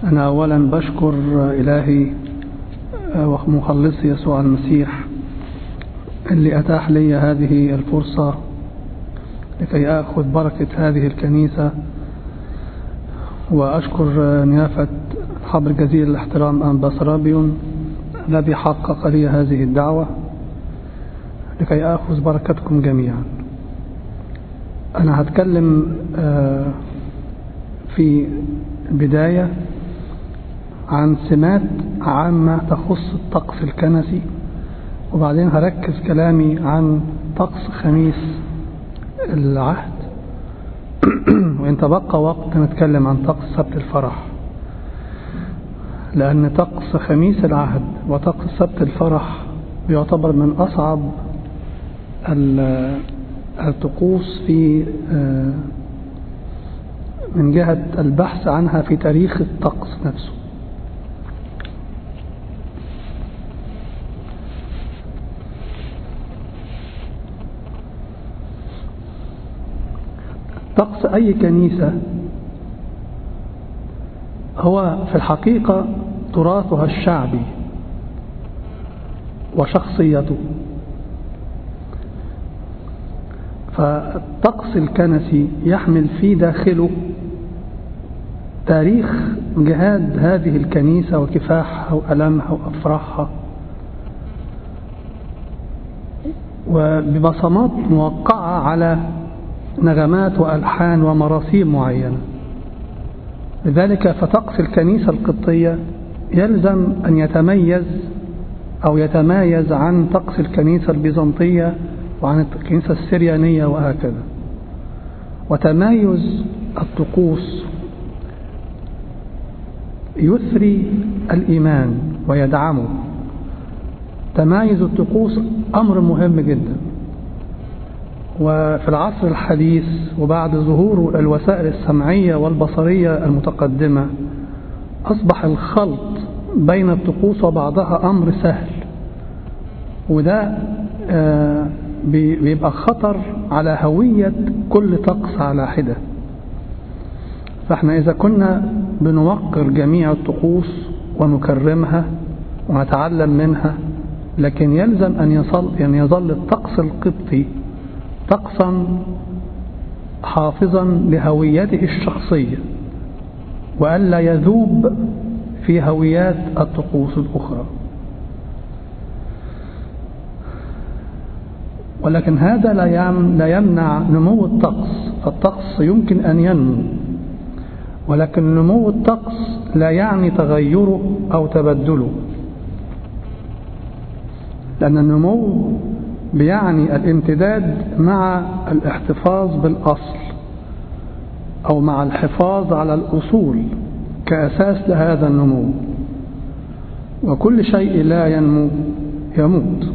أنا أولا بشكر إلهي ومخلصي يسوع المسيح اللي أتاح لي هذه الفرصة لكي أخذ بركة هذه الكنيسة وأشكر نيافة حبر جزيل الاحترام أنبا سرابيون الذي حقق لي هذه الدعوة لكي أخذ بركتكم جميعا أنا هتكلم في البداية عن سمات عامة تخص الطقس الكنسي وبعدين هركز كلامي عن طقس خميس العهد وإن تبقى وقت نتكلم عن طقس سبت الفرح لأن طقس خميس العهد وطقس سبت الفرح بيعتبر من أصعب الطقوس في من جهة البحث عنها في تاريخ الطقس نفسه طقس أي كنيسة هو في الحقيقة تراثها الشعبي وشخصيته فالطقس الكنسي يحمل في داخله تاريخ جهاد هذه الكنيسة وكفاحها وألمها وأفراحها وببصمات موقعة على نغمات وألحان ومراسيم معينة لذلك فطقس الكنيسة القبطية يلزم أن يتميز أو يتمايز عن طقس الكنيسة البيزنطية وعن الكنيسة السريانية وهكذا وتمايز الطقوس يثري الإيمان ويدعمه تمايز الطقوس أمر مهم جدا وفي العصر الحديث وبعد ظهور الوسائل السمعية والبصرية المتقدمة أصبح الخلط بين الطقوس وبعضها أمر سهل وده بيبقى خطر على هوية كل طقس على حدة فاحنا إذا كنا بنوقر جميع الطقوس ونكرمها ونتعلم منها لكن يلزم أن يظل, أن يظل الطقس القبطي طقسا حافظا لهويته الشخصية وألا يذوب في هويات الطقوس الأخرى ولكن هذا لا يمنع نمو الطقس فالطقس يمكن أن ينمو ولكن نمو الطقس لا يعني تغيره أو تبدله لأن النمو بيعني الامتداد مع الاحتفاظ بالأصل أو مع الحفاظ على الأصول كأساس لهذا النمو وكل شيء لا ينمو يموت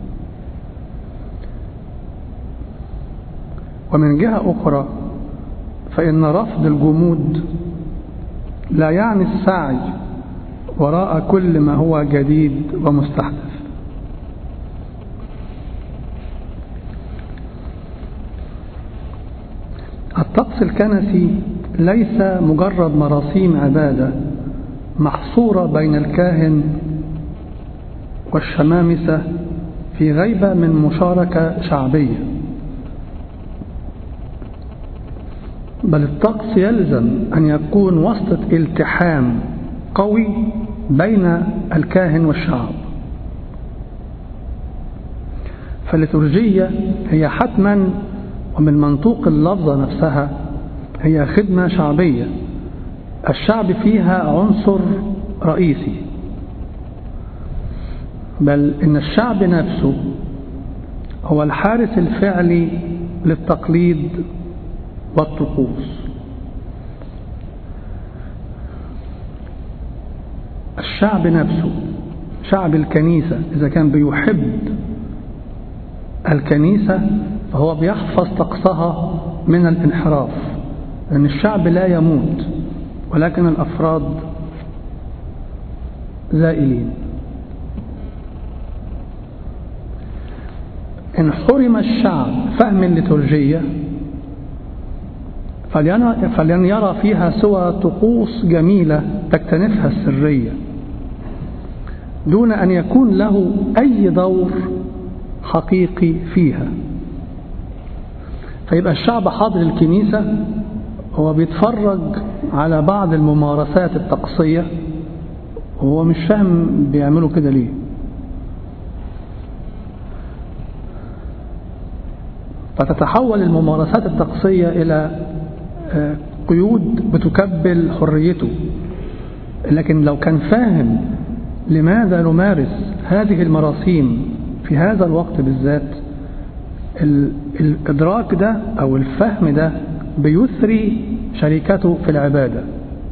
ومن جهة أخرى فإن رفض الجمود لا يعني السعي وراء كل ما هو جديد ومستحدث الطقس الكنسي ليس مجرد مراسيم عبادة محصورة بين الكاهن والشمامسة في غيبة من مشاركة شعبية بل الطقس يلزم أن يكون وسطة التحام قوي بين الكاهن والشعب فالليتورجية هي حتما ومن منطوق اللفظة نفسها هي خدمة شعبية الشعب فيها عنصر رئيسي بل إن الشعب نفسه هو الحارس الفعلي للتقليد والطقوس الشعب نفسه شعب الكنيسة إذا كان بيحب الكنيسة فهو بيحفظ طقسها من الانحراف لأن الشعب لا يموت ولكن الأفراد زائلين إن حرم الشعب فهم الليتورجية فلن يرى فيها سوى طقوس جميلة تكتنفها السرية دون أن يكون له أي دور حقيقي فيها فيبقى الشعب حاضر الكنيسة هو بيتفرج على بعض الممارسات الطقسية وهو مش فاهم بيعملوا كده ليه فتتحول الممارسات الطقسية إلى قيود بتكبل حريته لكن لو كان فاهم لماذا نمارس هذه المراسيم في هذا الوقت بالذات الإدراك ده أو الفهم ده بيثري شركته في العبادة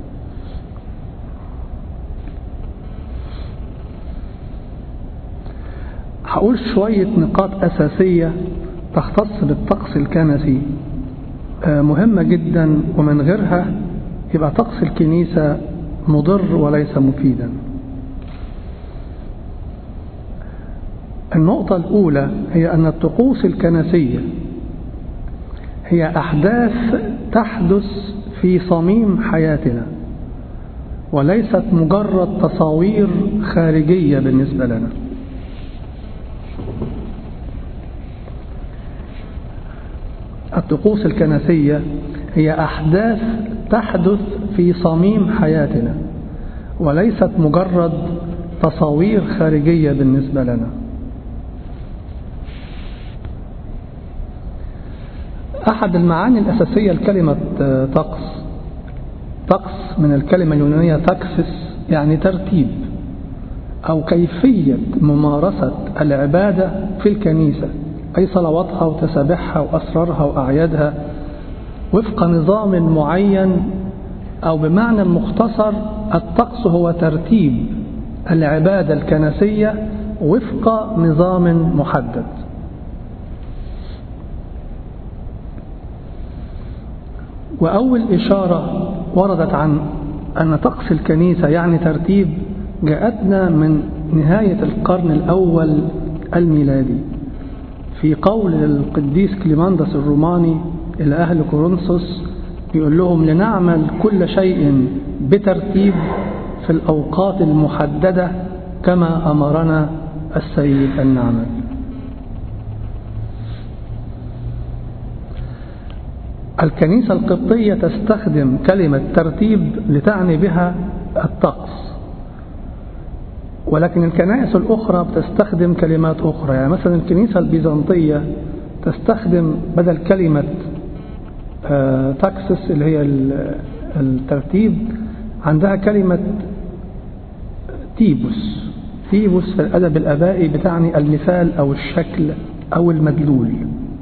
هقول شوية نقاط أساسية تختص بالطقس الكنسي مهمة جدا ومن غيرها يبقى طقس الكنيسة مضر وليس مفيدا النقطة الأولى هي أن الطقوس الكنسية هي أحداث تحدث في صميم حياتنا وليست مجرد تصاوير خارجية بالنسبة لنا الطقوس الكنسية هي أحداث تحدث في صميم حياتنا وليست مجرد تصاوير خارجية بالنسبة لنا أحد المعاني الأساسية لكلمة طقس طقس من الكلمة اليونانية تكسس يعني ترتيب أو كيفية ممارسة العبادة في الكنيسة أي صلواتها وتسابيحها وأسرارها وأعيادها وفق نظام معين أو بمعنى مختصر الطقس هو ترتيب العبادة الكنسية وفق نظام محدد وأول إشارة وردت عن أن طقس الكنيسة يعني ترتيب جاءتنا من نهاية القرن الأول الميلادي في قول القديس كليماندس الروماني إلى أهل كورنثوس يقول لهم لنعمل كل شيء بترتيب في الأوقات المحددة كما أمرنا السيد أن نعمل الكنيسة القبطية تستخدم كلمة ترتيب لتعني بها الطقس ولكن الكنائس الأخرى بتستخدم كلمات أخرى يعني مثلا الكنيسة البيزنطية تستخدم بدل كلمة تاكسس اللي هي الترتيب عندها كلمة تيبوس تيبوس في الأدب الآبائي بتعني المثال أو الشكل أو المدلول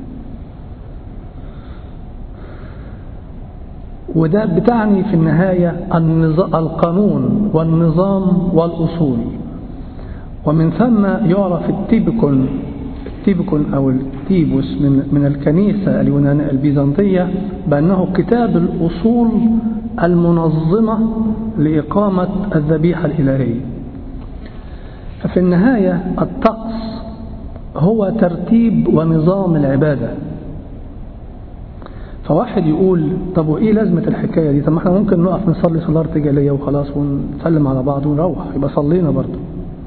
وده بتعني في النهاية القانون والنظام والأصول ومن ثم يعرف التيبكون التيبكون أو التيبوس من, من الكنيسة اليونانية البيزنطية بأنه كتاب الأصول المنظمة لإقامة الذبيحة الإلهية ففي النهاية الطقس هو ترتيب ونظام العبادة فواحد يقول طب وإيه لازمة الحكاية دي طب ما احنا ممكن نقف نصلي صلاة ارتجالية وخلاص ونسلم على بعض ونروح يبقى صلينا برضه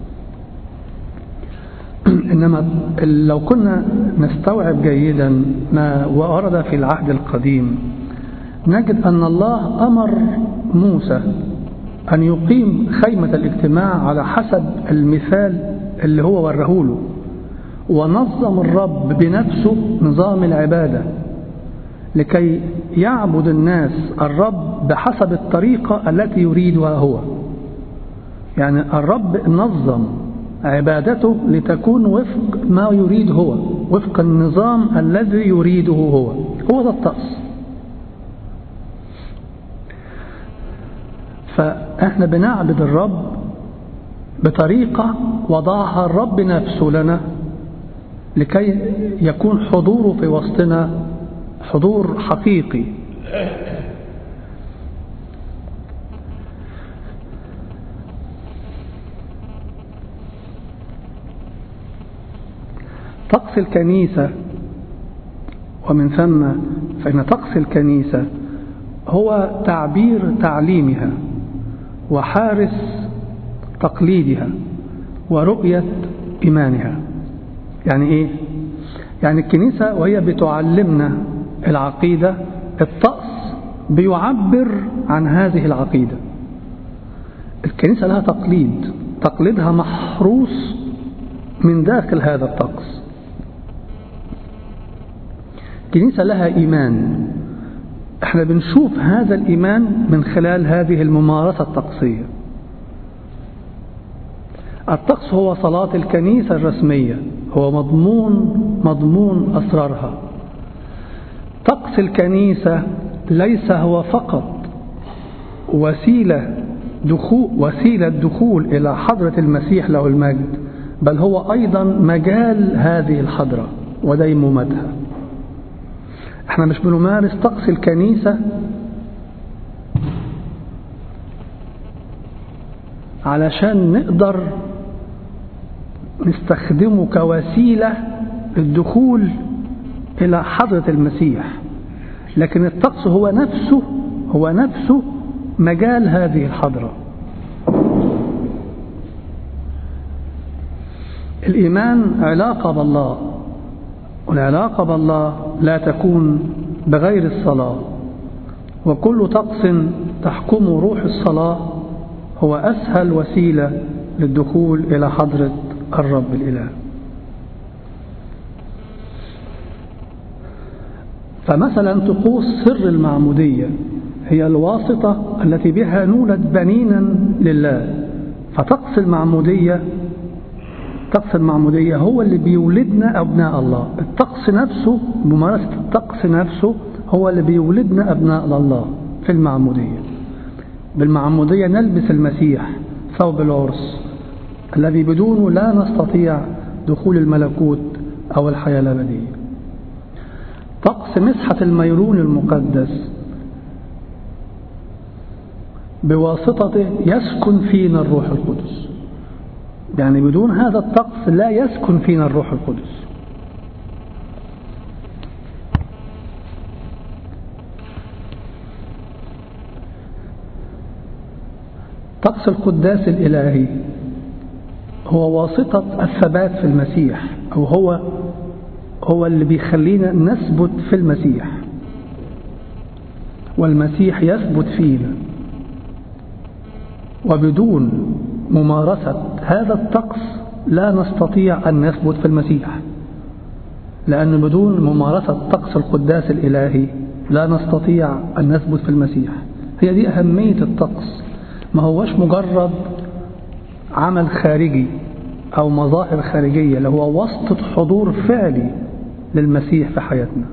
إنما لو كنا نستوعب جيدا ما ورد في العهد القديم نجد أن الله أمر موسى أن يقيم خيمة الاجتماع على حسب المثال اللي هو ورهوله ونظم الرب بنفسه نظام العبادة لكي يعبد الناس الرب بحسب الطريقة التي يريدها هو يعني الرب نظم عبادته لتكون وفق ما يريد هو وفق النظام الذي يريده هو هو ده الطقس فاحنا بنعبد الرب بطريقة وضعها الرب نفسه لنا لكي يكون حضوره في وسطنا حضور حقيقي طقس الكنيسة ومن ثم فإن طقس الكنيسة هو تعبير تعليمها وحارس تقليدها ورؤية إيمانها يعني إيه؟ يعني الكنيسة وهي بتعلمنا العقيدة الطقس بيعبر عن هذه العقيدة الكنيسة لها تقليد تقليدها محروس من داخل هذا الطقس الكنيسة لها إيمان احنا بنشوف هذا الإيمان من خلال هذه الممارسة الطقسية الطقس هو صلاة الكنيسة الرسمية هو مضمون مضمون أسرارها طقس الكنيسة ليس هو فقط وسيلة دخول وسيلة دخول إلى حضرة المسيح له المجد بل هو أيضا مجال هذه الحضرة وديمومتها احنا مش بنمارس طقس الكنيسة علشان نقدر نستخدمه كوسيلة للدخول إلى حضرة المسيح لكن الطقس هو نفسه هو نفسه مجال هذه الحضرة الإيمان علاقة بالله والعلاقة بالله لا تكون بغير الصلاة وكل طقس تحكمه روح الصلاة هو أسهل وسيلة للدخول إلى حضرة الرب الإله فمثلا طقوس سر المعمودية هي الواسطة التي بها نولد بنينا لله فطقس المعمودية طقس المعمودية هو اللي بيولدنا أبناء الله الطقس نفسه بممارسة الطقس نفسه هو اللي بيولدنا أبناء الله في المعمودية بالمعمودية نلبس المسيح ثوب العرس الذي بدونه لا نستطيع دخول الملكوت أو الحياة الأبدية طقس مسحة الميرون المقدس بواسطته يسكن فينا الروح القدس يعني بدون هذا الطقس لا يسكن فينا الروح القدس طقس القداس الإلهي هو واسطة الثبات في المسيح أو هو هو اللي بيخلينا نثبت في المسيح والمسيح يثبت فينا وبدون ممارسة هذا الطقس لا نستطيع أن نثبت في المسيح لأن بدون ممارسة طقس القداس الإلهي لا نستطيع أن نثبت في المسيح هي دي أهمية الطقس ما هوش مجرد عمل خارجي أو مظاهر خارجية اللي هو واسطة حضور فعلي للمسيح في حياتنا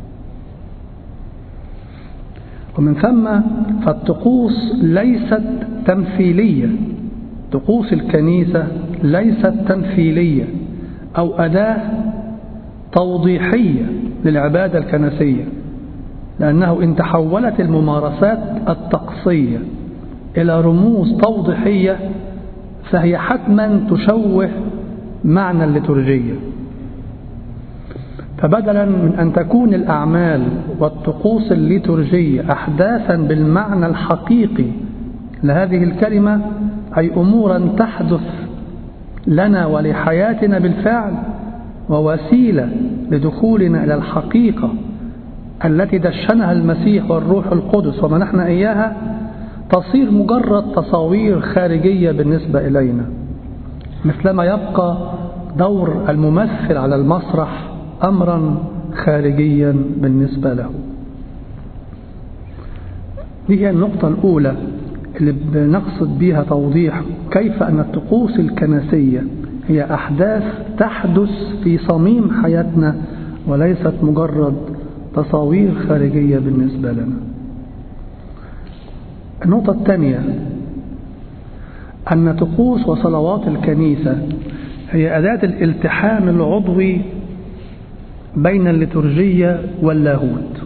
ومن ثم فالطقوس ليست تمثيلية طقوس الكنيسة ليست تمثيلية أو أداة توضيحية للعبادة الكنسية لأنه إن تحولت الممارسات الطقسية إلى رموز توضيحية فهي حتما تشوه معنى الليتورجية فبدلا من أن تكون الأعمال والطقوس الليتورجية أحداثا بالمعنى الحقيقي لهذه الكلمة أي أمورا تحدث لنا ولحياتنا بالفعل ووسيلة لدخولنا إلى الحقيقة التي دشنها المسيح والروح القدس ومنحنا إياها تصير مجرد تصاوير خارجية بالنسبة إلينا مثلما يبقى دور الممثل على المسرح أمرا خارجيا بالنسبة له دي هي النقطة الأولى اللي بنقصد بها توضيح كيف أن الطقوس الكنسية هي أحداث تحدث في صميم حياتنا وليست مجرد تصاوير خارجية بالنسبة لنا النقطة الثانية أن طقوس وصلوات الكنيسة هي أداة الالتحام العضوي بين الليتورجية واللاهوت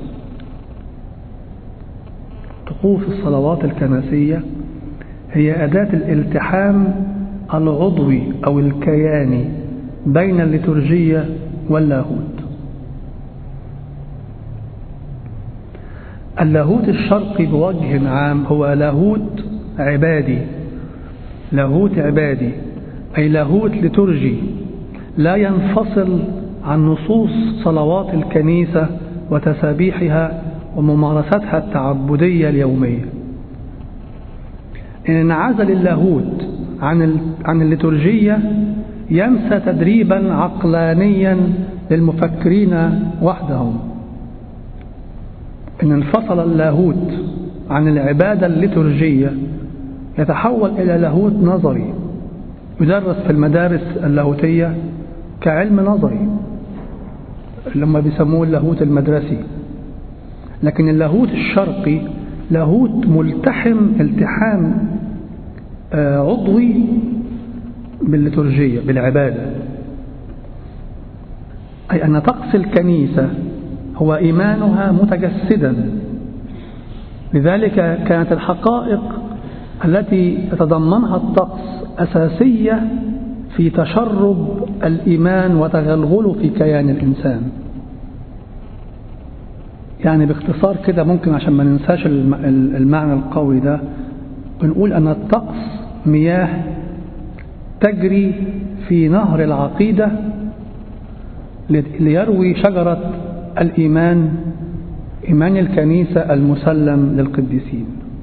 طقوس الصلوات الكنسية هي أداة الالتحام العضوي أو الكياني بين الليتورجية واللاهوت اللاهوت الشرقي بوجه عام هو لاهوت عبادي لاهوت عبادي أي لاهوت لترجي لا ينفصل عن نصوص صلوات الكنيسة وتسابيحها وممارستها التعبدية اليومية إن انعزل اللاهوت عن عن الليتورجية ينسى تدريبا عقلانيا للمفكرين وحدهم إن انفصل اللاهوت عن العبادة الليتورجية يتحول إلى لاهوت نظري يدرس في المدارس اللاهوتية كعلم نظري لما بيسموه اللاهوت المدرسي لكن اللاهوت الشرقي لاهوت ملتحم التحام عضوي بالليتورجية بالعبادة أي أن طقس الكنيسة هو إيمانها متجسدا لذلك كانت الحقائق التي يتضمنها الطقس أساسية في تشرب الإيمان وتغلغله في كيان الإنسان يعني باختصار كده ممكن عشان ما ننساش المعنى القوي ده بنقول أن الطقس مياه تجري في نهر العقيدة ليروي شجرة الإيمان إيمان الكنيسة المسلم للقديسين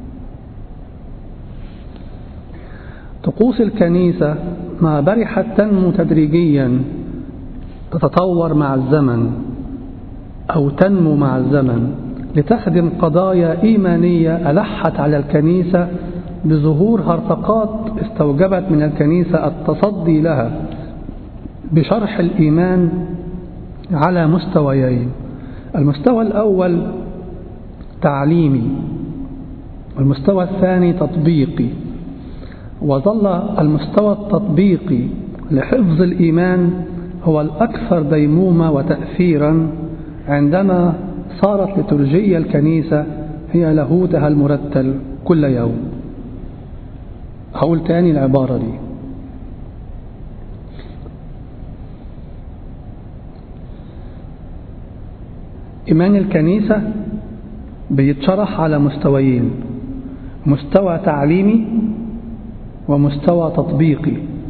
طقوس الكنيسة ما برحت تنمو تدريجيا تتطور مع الزمن أو تنمو مع الزمن لتخدم قضايا إيمانية ألحت على الكنيسة بظهور هرطقات استوجبت من الكنيسة التصدي لها بشرح الإيمان على مستويين المستوى الأول تعليمي والمستوى الثاني تطبيقي وظل المستوى التطبيقي لحفظ الإيمان هو الأكثر ديمومة وتأثيرا عندما صارت لترجية الكنيسة هي لاهوتها المرتل كل يوم هقول تاني العبارة دي إيمان الكنيسة بيتشرح على مستويين مستوى تعليمي ومستوى تطبيقي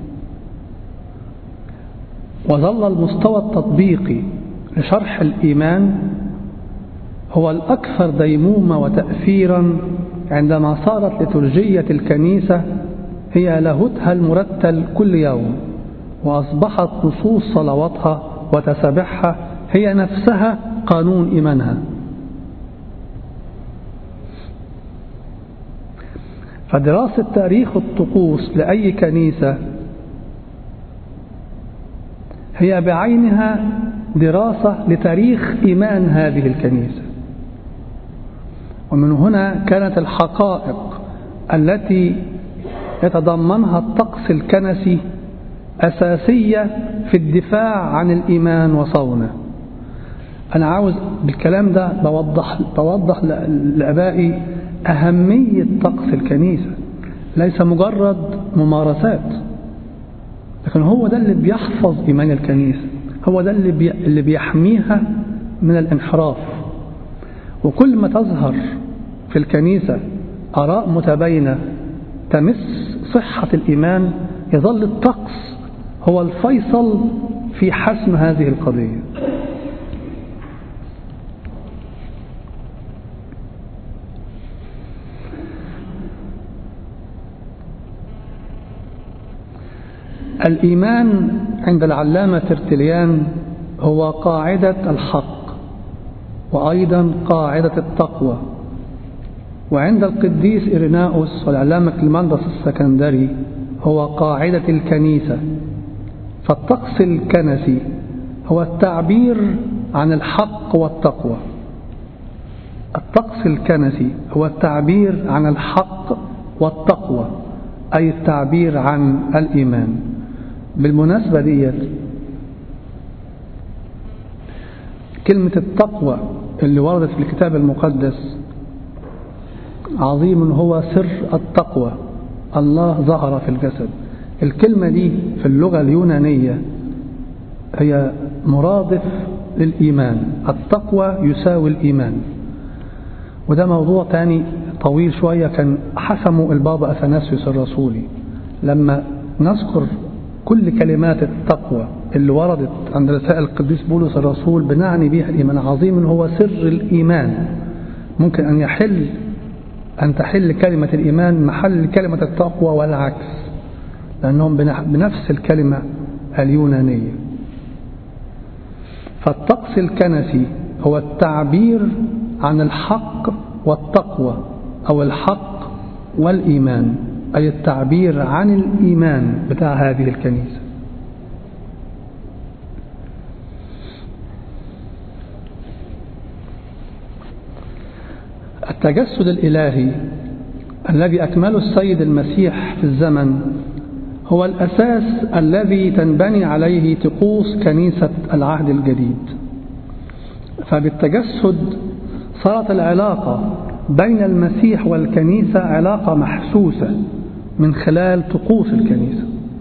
وظل المستوى التطبيقي لشرح الإيمان هو الأكثر ديمومة وتأثيرا عندما صارت لترجية الكنيسة هي لاهوتها المرتل كل يوم وأصبحت نصوص صلواتها وتسابحها هي نفسها قانون إيمانها فدراسة تاريخ الطقوس لأي كنيسة هي بعينها دراسة لتاريخ إيمان هذه الكنيسة ومن هنا كانت الحقائق التي يتضمنها الطقس الكنسي أساسية في الدفاع عن الإيمان وصونه أنا عاوز بالكلام ده بوضح, بوضح لأبائي أهمية طقس الكنيسة ليس مجرد ممارسات لكن هو ده اللي بيحفظ إيمان الكنيسة هو ده اللي, بي اللي بيحميها من الانحراف وكل ما تظهر في الكنيسة آراء متباينة تمس صحة الإيمان يظل الطقس هو الفيصل في حسم هذه القضية الإيمان عند العلامة ترتليان هو قاعدة الحق وأيضا قاعدة التقوى وعند القديس إرناؤوس والعلامة كلماندس السكندري هو قاعدة الكنيسة فالطقس الكنسي هو التعبير عن الحق والتقوى الطقس الكنسي هو التعبير عن الحق والتقوى أي التعبير عن الإيمان بالمناسبة ديت كلمة التقوى اللي وردت في الكتاب المقدس عظيم هو سر التقوى الله ظهر في الجسد الكلمة دي في اللغة اليونانية هي مرادف للإيمان التقوى يساوي الإيمان وده موضوع تاني طويل شوية كان حسموا البابا أثناسيوس الرسولي لما نذكر كل كلمات التقوى اللي وردت عند رسائل القديس بولس الرسول بنعني بها الإيمان عظيم هو سر الإيمان ممكن أن يحل أن تحل كلمة الإيمان محل كلمة التقوى والعكس لأنهم بنفس الكلمة اليونانية فالطقس الكنسي هو التعبير عن الحق والتقوى أو الحق والإيمان أي التعبير عن الإيمان بتاع هذه الكنيسة التجسد الإلهي الذي أكمله السيد المسيح في الزمن هو الأساس الذي تنبني عليه طقوس كنيسة العهد الجديد فبالتجسد صارت العلاقة بين المسيح والكنيسة علاقة محسوسة من خلال طقوس الكنيسة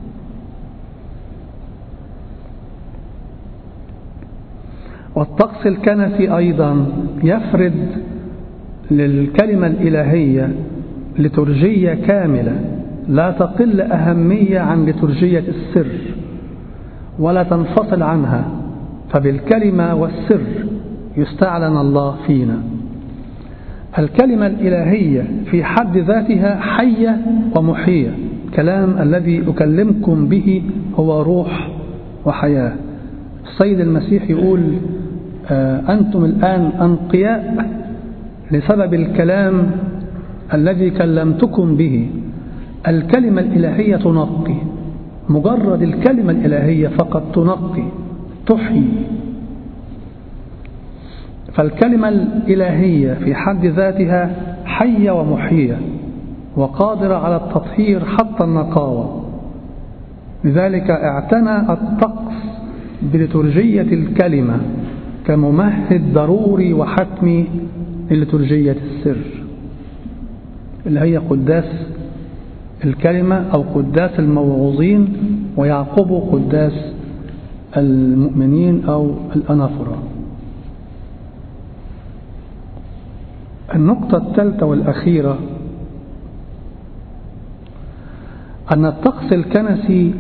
والطقس الكنسي أيضا يفرد للكلمة الإلهية لترجية كاملة لا تقل أهمية عن لترجية السر ولا تنفصل عنها فبالكلمة والسر يستعلن الله فينا الكلمة الإلهية في حد ذاتها حية ومحية كلام الذي أكلمكم به هو روح وحياة السيد المسيح يقول أنتم الآن أنقياء لسبب الكلام الذي كلمتكم به الكلمة الإلهية تنقي مجرد الكلمة الإلهية فقط تنقي تحيي فالكلمة الإلهية في حد ذاتها حية ومحيية وقادرة على التطهير حتى النقاوة لذلك اعتنى الطقس بلترجية الكلمة كممهد ضروري وحتمي للترجية السر اللي هي قداس الكلمة أو قداس الموعوظين ويعقبه قداس المؤمنين أو الأنافرة النقطة الثالثة والأخيرة أن الطقس الكنسي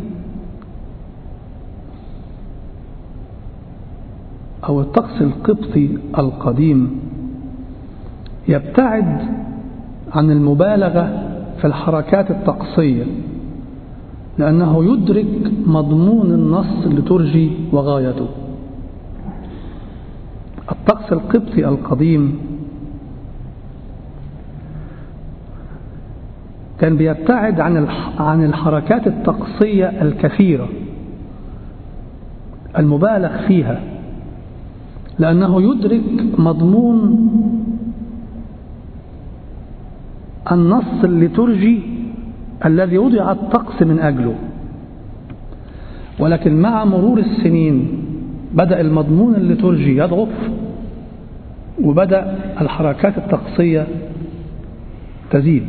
أو الطقس القبطي القديم يبتعد عن المبالغة في الحركات الطقسية لأنه يدرك مضمون النص الليتورجي وغايته الطقس القبطي القديم كان بيبتعد عن عن الحركات الطقسية الكثيرة المبالغ فيها لأنه يدرك مضمون النص الليتورجي الذي وضع الطقس من أجله ولكن مع مرور السنين بدأ المضمون الليتورجي يضعف وبدأ الحركات الطقسية تزيد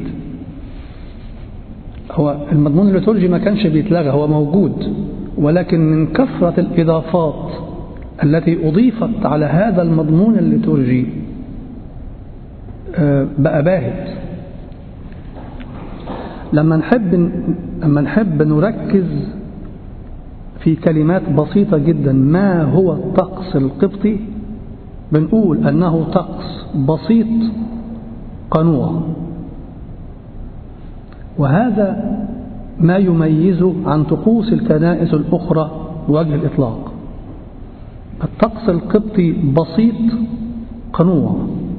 هو المضمون الليتورجي ما كانش بيتلغى هو موجود ولكن من كثرة الإضافات التي أضيفت على هذا المضمون الليتورجي بقى باهت لما نحب لما نحب نركز في كلمات بسيطة جدا ما هو الطقس القبطي بنقول أنه طقس بسيط قنوع وهذا ما يميزه عن طقوس الكنائس الأخرى بوجه الإطلاق الطقس القبطي بسيط قنوع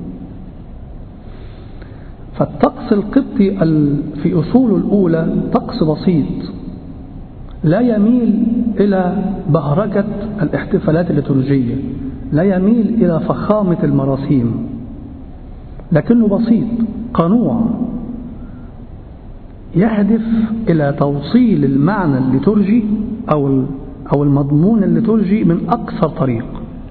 فالطقس القبطي في أصوله الأولى طقس بسيط لا يميل إلى بهرجة الاحتفالات الليتورجية لا يميل إلى فخامة المراسيم لكنه بسيط قنوع يهدف إلى توصيل المعنى الليتورجي أو أو المضمون الليتورجي من أقصر طريق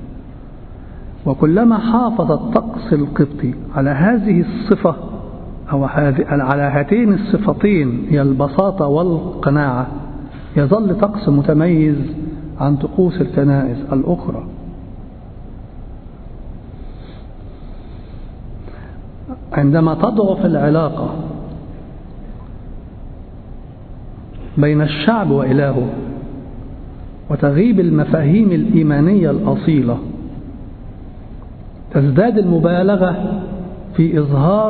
وكلما حافظ الطقس القبطي على هذه الصفة أو على هاتين الصفتين هي البساطة والقناعة يظل طقس متميز عن طقوس الكنائس الأخرى عندما تضعف العلاقة بين الشعب وإلهه وتغيب المفاهيم الإيمانية الأصيلة تزداد المبالغة في إظهار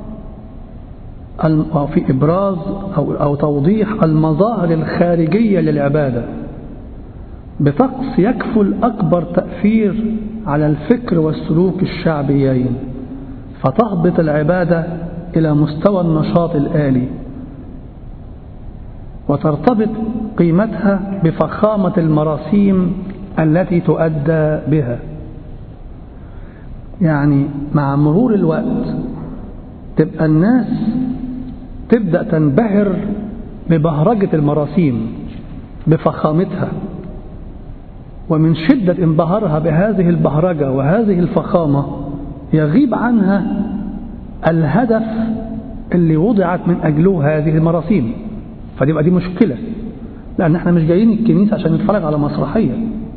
أو في إبراز أو, أو توضيح المظاهر الخارجية للعبادة بطقس يكفل أكبر تأثير على الفكر والسلوك الشعبيين فتهبط العبادة إلى مستوى النشاط الآلي وترتبط قيمتها بفخامة المراسيم التي تؤدى بها يعني مع مرور الوقت تبقى الناس تبدأ تنبهر ببهرجة المراسيم بفخامتها ومن شدة انبهارها بهذه البهرجة وهذه الفخامة يغيب عنها الهدف اللي وضعت من أجله هذه المراسيم فدي دي مشكلة لأن احنا مش جايين الكنيسة عشان نتفرج على مسرحية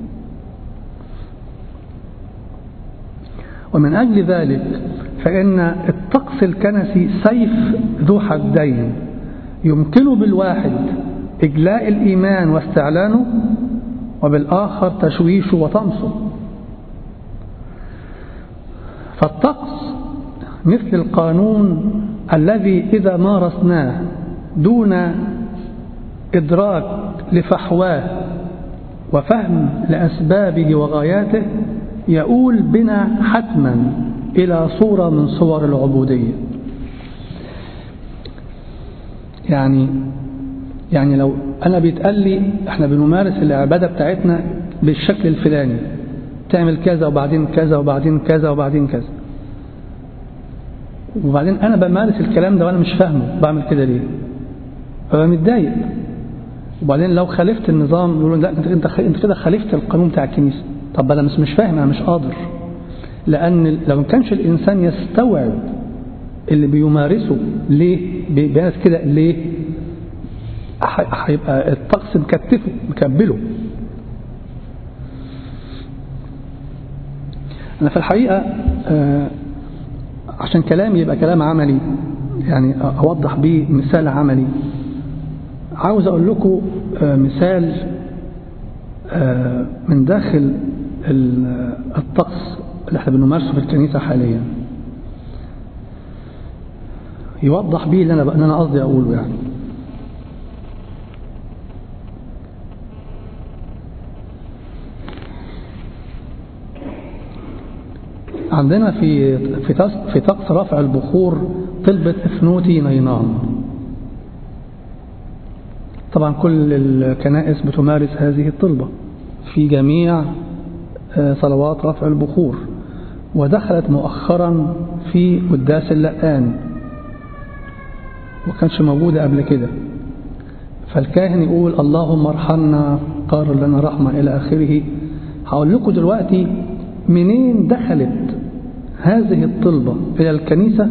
ومن أجل ذلك فإن الطقس الكنسي سيف ذو حدين يمكن بالواحد إجلاء الإيمان واستعلانه وبالآخر تشويشه وطمسه فالطقس مثل القانون الذي إذا مارسناه دون إدراك لفحواه وفهم لأسبابه وغاياته يؤول بنا حتما إلى صورة من صور العبودية يعني يعني لو أنا بيتقال لي إحنا بنمارس العبادة بتاعتنا بالشكل الفلاني تعمل كذا وبعدين كذا وبعدين كذا وبعدين كذا وبعدين أنا بمارس الكلام ده وأنا مش فاهمه بعمل كده ليه فبقى متضايق وبعدين لو خالفت النظام يقولون لا انت انت انت كده خالفت القانون بتاع الكنيسه طب انا مش مش فاهم انا مش قادر لان لو ما كانش الانسان يستوعب اللي بيمارسه ليه بيمارس كده ليه هيبقى الطقس مكتفه مكبله انا في الحقيقه عشان كلامي يبقى كلام عملي يعني اوضح بيه مثال عملي عاوز أقول لكم مثال من داخل الطقس اللي احنا بنمارسه في الكنيسة حاليا يوضح بيه اللي أنا, أنا قصدي أقوله يعني عندنا في في في طقس رفع البخور طلبة اثنوتي نينان طبعا كل الكنائس بتمارس هذه الطلبة في جميع صلوات رفع البخور ودخلت مؤخرا في قداس اللقان وكانش موجودة قبل كده فالكاهن يقول اللهم ارحمنا قارر لنا رحمة إلى آخره هقول لكم دلوقتي منين دخلت هذه الطلبة إلى الكنيسة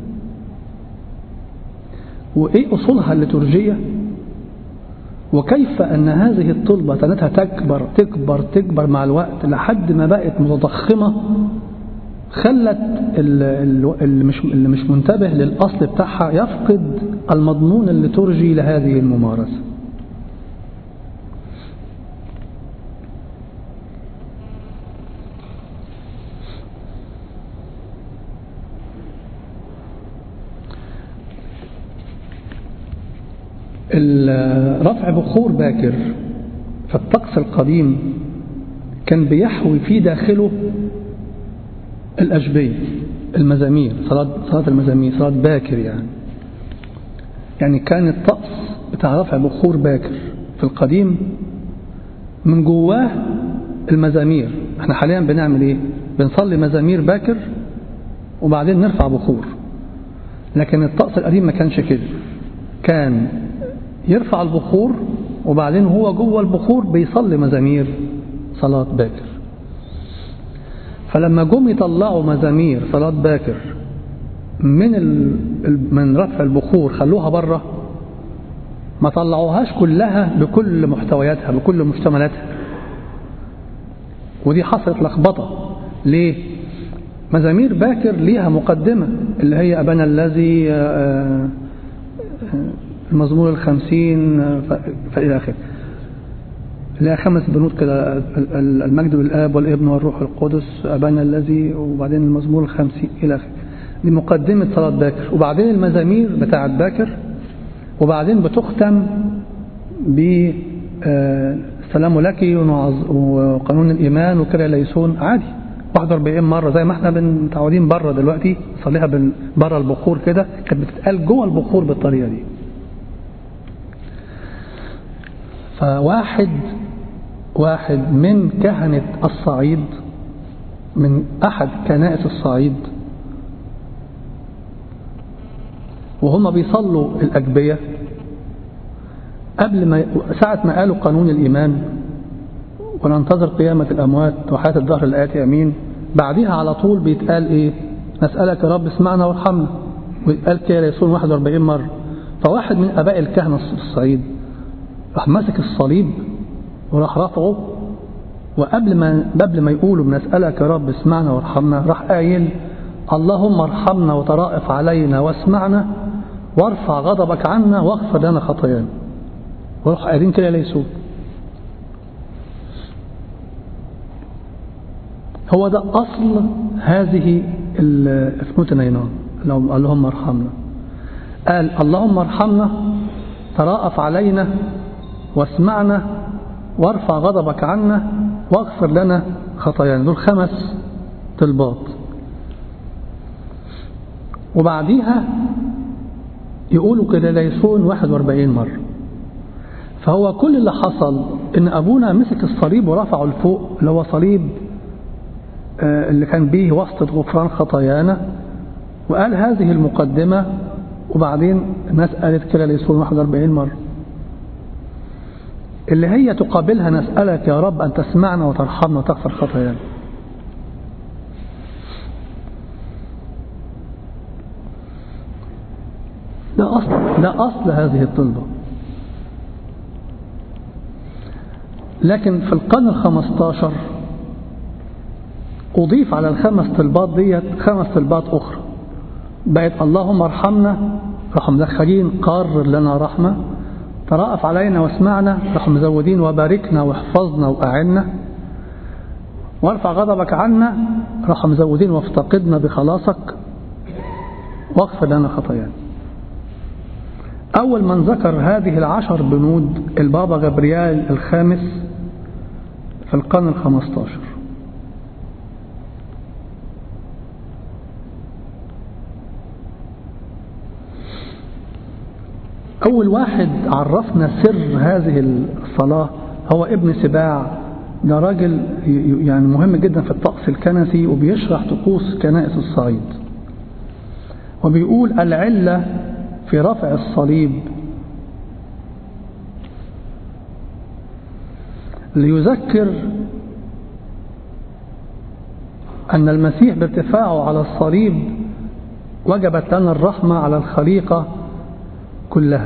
وإيه أصولها الليتورجية وكيف أن هذه الطلبة تنتها تكبر تكبر تكبر مع الوقت لحد ما بقت متضخمة خلت اللي مش, اللي مش منتبه للأصل بتاعها يفقد المضمون الليتورجي لهذه الممارسة رفع بخور باكر فالطقس القديم كان بيحوي في داخله الأشبية المزامير صلاة, صلاة المزامير صلاة باكر يعني يعني كان الطقس بتاع رفع بخور باكر في القديم من جواه المزامير احنا حاليا بنعمل ايه بنصلي مزامير باكر وبعدين نرفع بخور لكن الطقس القديم ما كانش كده كان يرفع البخور وبعدين هو جوه البخور بيصلي مزامير صلاة باكر فلما جم يطلعوا مزامير صلاة باكر من ال... من رفع البخور خلوها بره ما طلعوهاش كلها بكل محتوياتها بكل مشتملاتها ودي حصلت لخبطة ليه مزامير باكر ليها مقدمة اللي هي أبانا الذي المزمور الخمسين فإلى آخره لها خمس بنود كده المجد للآب والابن والروح القدس أبانا الذي وبعدين المزمور الخمسين إلى آخره دي مقدمة صلاة باكر وبعدين المزامير بتاعة باكر وبعدين بتختم ب السلام لك وقانون الإيمان وكده ليسون عادي 41 مرة زي ما احنا متعودين بره دلوقتي نصليها بره البخور كده كانت بتتقال جوه البخور بالطريقة دي فواحد واحد من كهنة الصعيد من أحد كنائس الصعيد وهم بيصلوا الأجبية قبل ما ساعة ما قالوا قانون الإيمان وننتظر قيامة الأموات وحياة الدهر الآتي أمين بعدها على طول بيتقال إيه نسألك يا رب اسمعنا وارحمنا ويتقال كده يسون 41 مرة فواحد من أباء الكهنة في الصعيد راح ماسك الصليب وراح رفعه وقبل ما قبل ما يقولوا بنسألك يا رب اسمعنا وارحمنا راح قايل اللهم ارحمنا وترائف علينا واسمعنا وارفع غضبك عنا واغفر لنا خطايانا وراح قايلين كده ليسوا هو ده أصل هذه الثموت نينان اللهم ارحمنا قال اللهم ارحمنا تراءف علينا واسمعنا وارفع غضبك عنا واغفر لنا خطايانا دول خمس طلبات وبعديها يقولوا كده ليسون 41 مرة فهو كل اللي حصل ان ابونا مسك الصليب ورفعه لفوق اللي هو صليب اللي كان به واسطة غفران خطايانا وقال هذه المقدمة وبعدين الناس قالت كده ليسون 41 مرة اللي هي تقابلها نسألك يا رب أن تسمعنا وترحمنا وتغفر خطايانا ده أصل, ده أصل هذه الطلبة لكن في القرن الخمستاشر أضيف على الخمس طلبات ديت خمس طلبات أخرى بقت اللهم ارحمنا راحوا مدخلين قرر لنا رحمة ترأف علينا واسمعنا راحوا مزودين وباركنا واحفظنا وأعنا وارفع غضبك عنا راحوا مزودين وافتقدنا بخلاصك واغفر لنا خطايانا أول من ذكر هذه العشر بنود البابا غبريال الخامس في القرن الخمستاشر أول واحد عرفنا سر هذه الصلاة هو ابن سباع ده راجل يعني مهم جدا في الطقس الكنسي وبيشرح طقوس كنائس الصعيد وبيقول العلة في رفع الصليب ليذكر أن المسيح بارتفاعه على الصليب وجبت لنا الرحمة على الخليقة كلها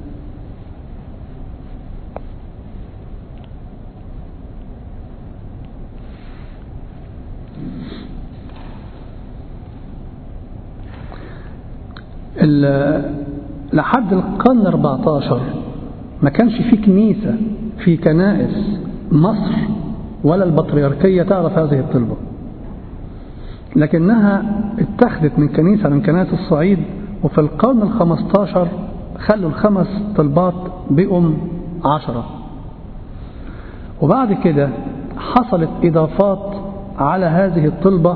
لحد القرن 14 ما كانش في كنيسة في كنائس مصر ولا البطريركية تعرف هذه الطلبة لكنها اتخذت من كنيسة من كنائس الصعيد وفي القرن الخمستاشر خلوا الخمس طلبات بقوا عشرة وبعد كده حصلت إضافات على هذه الطلبة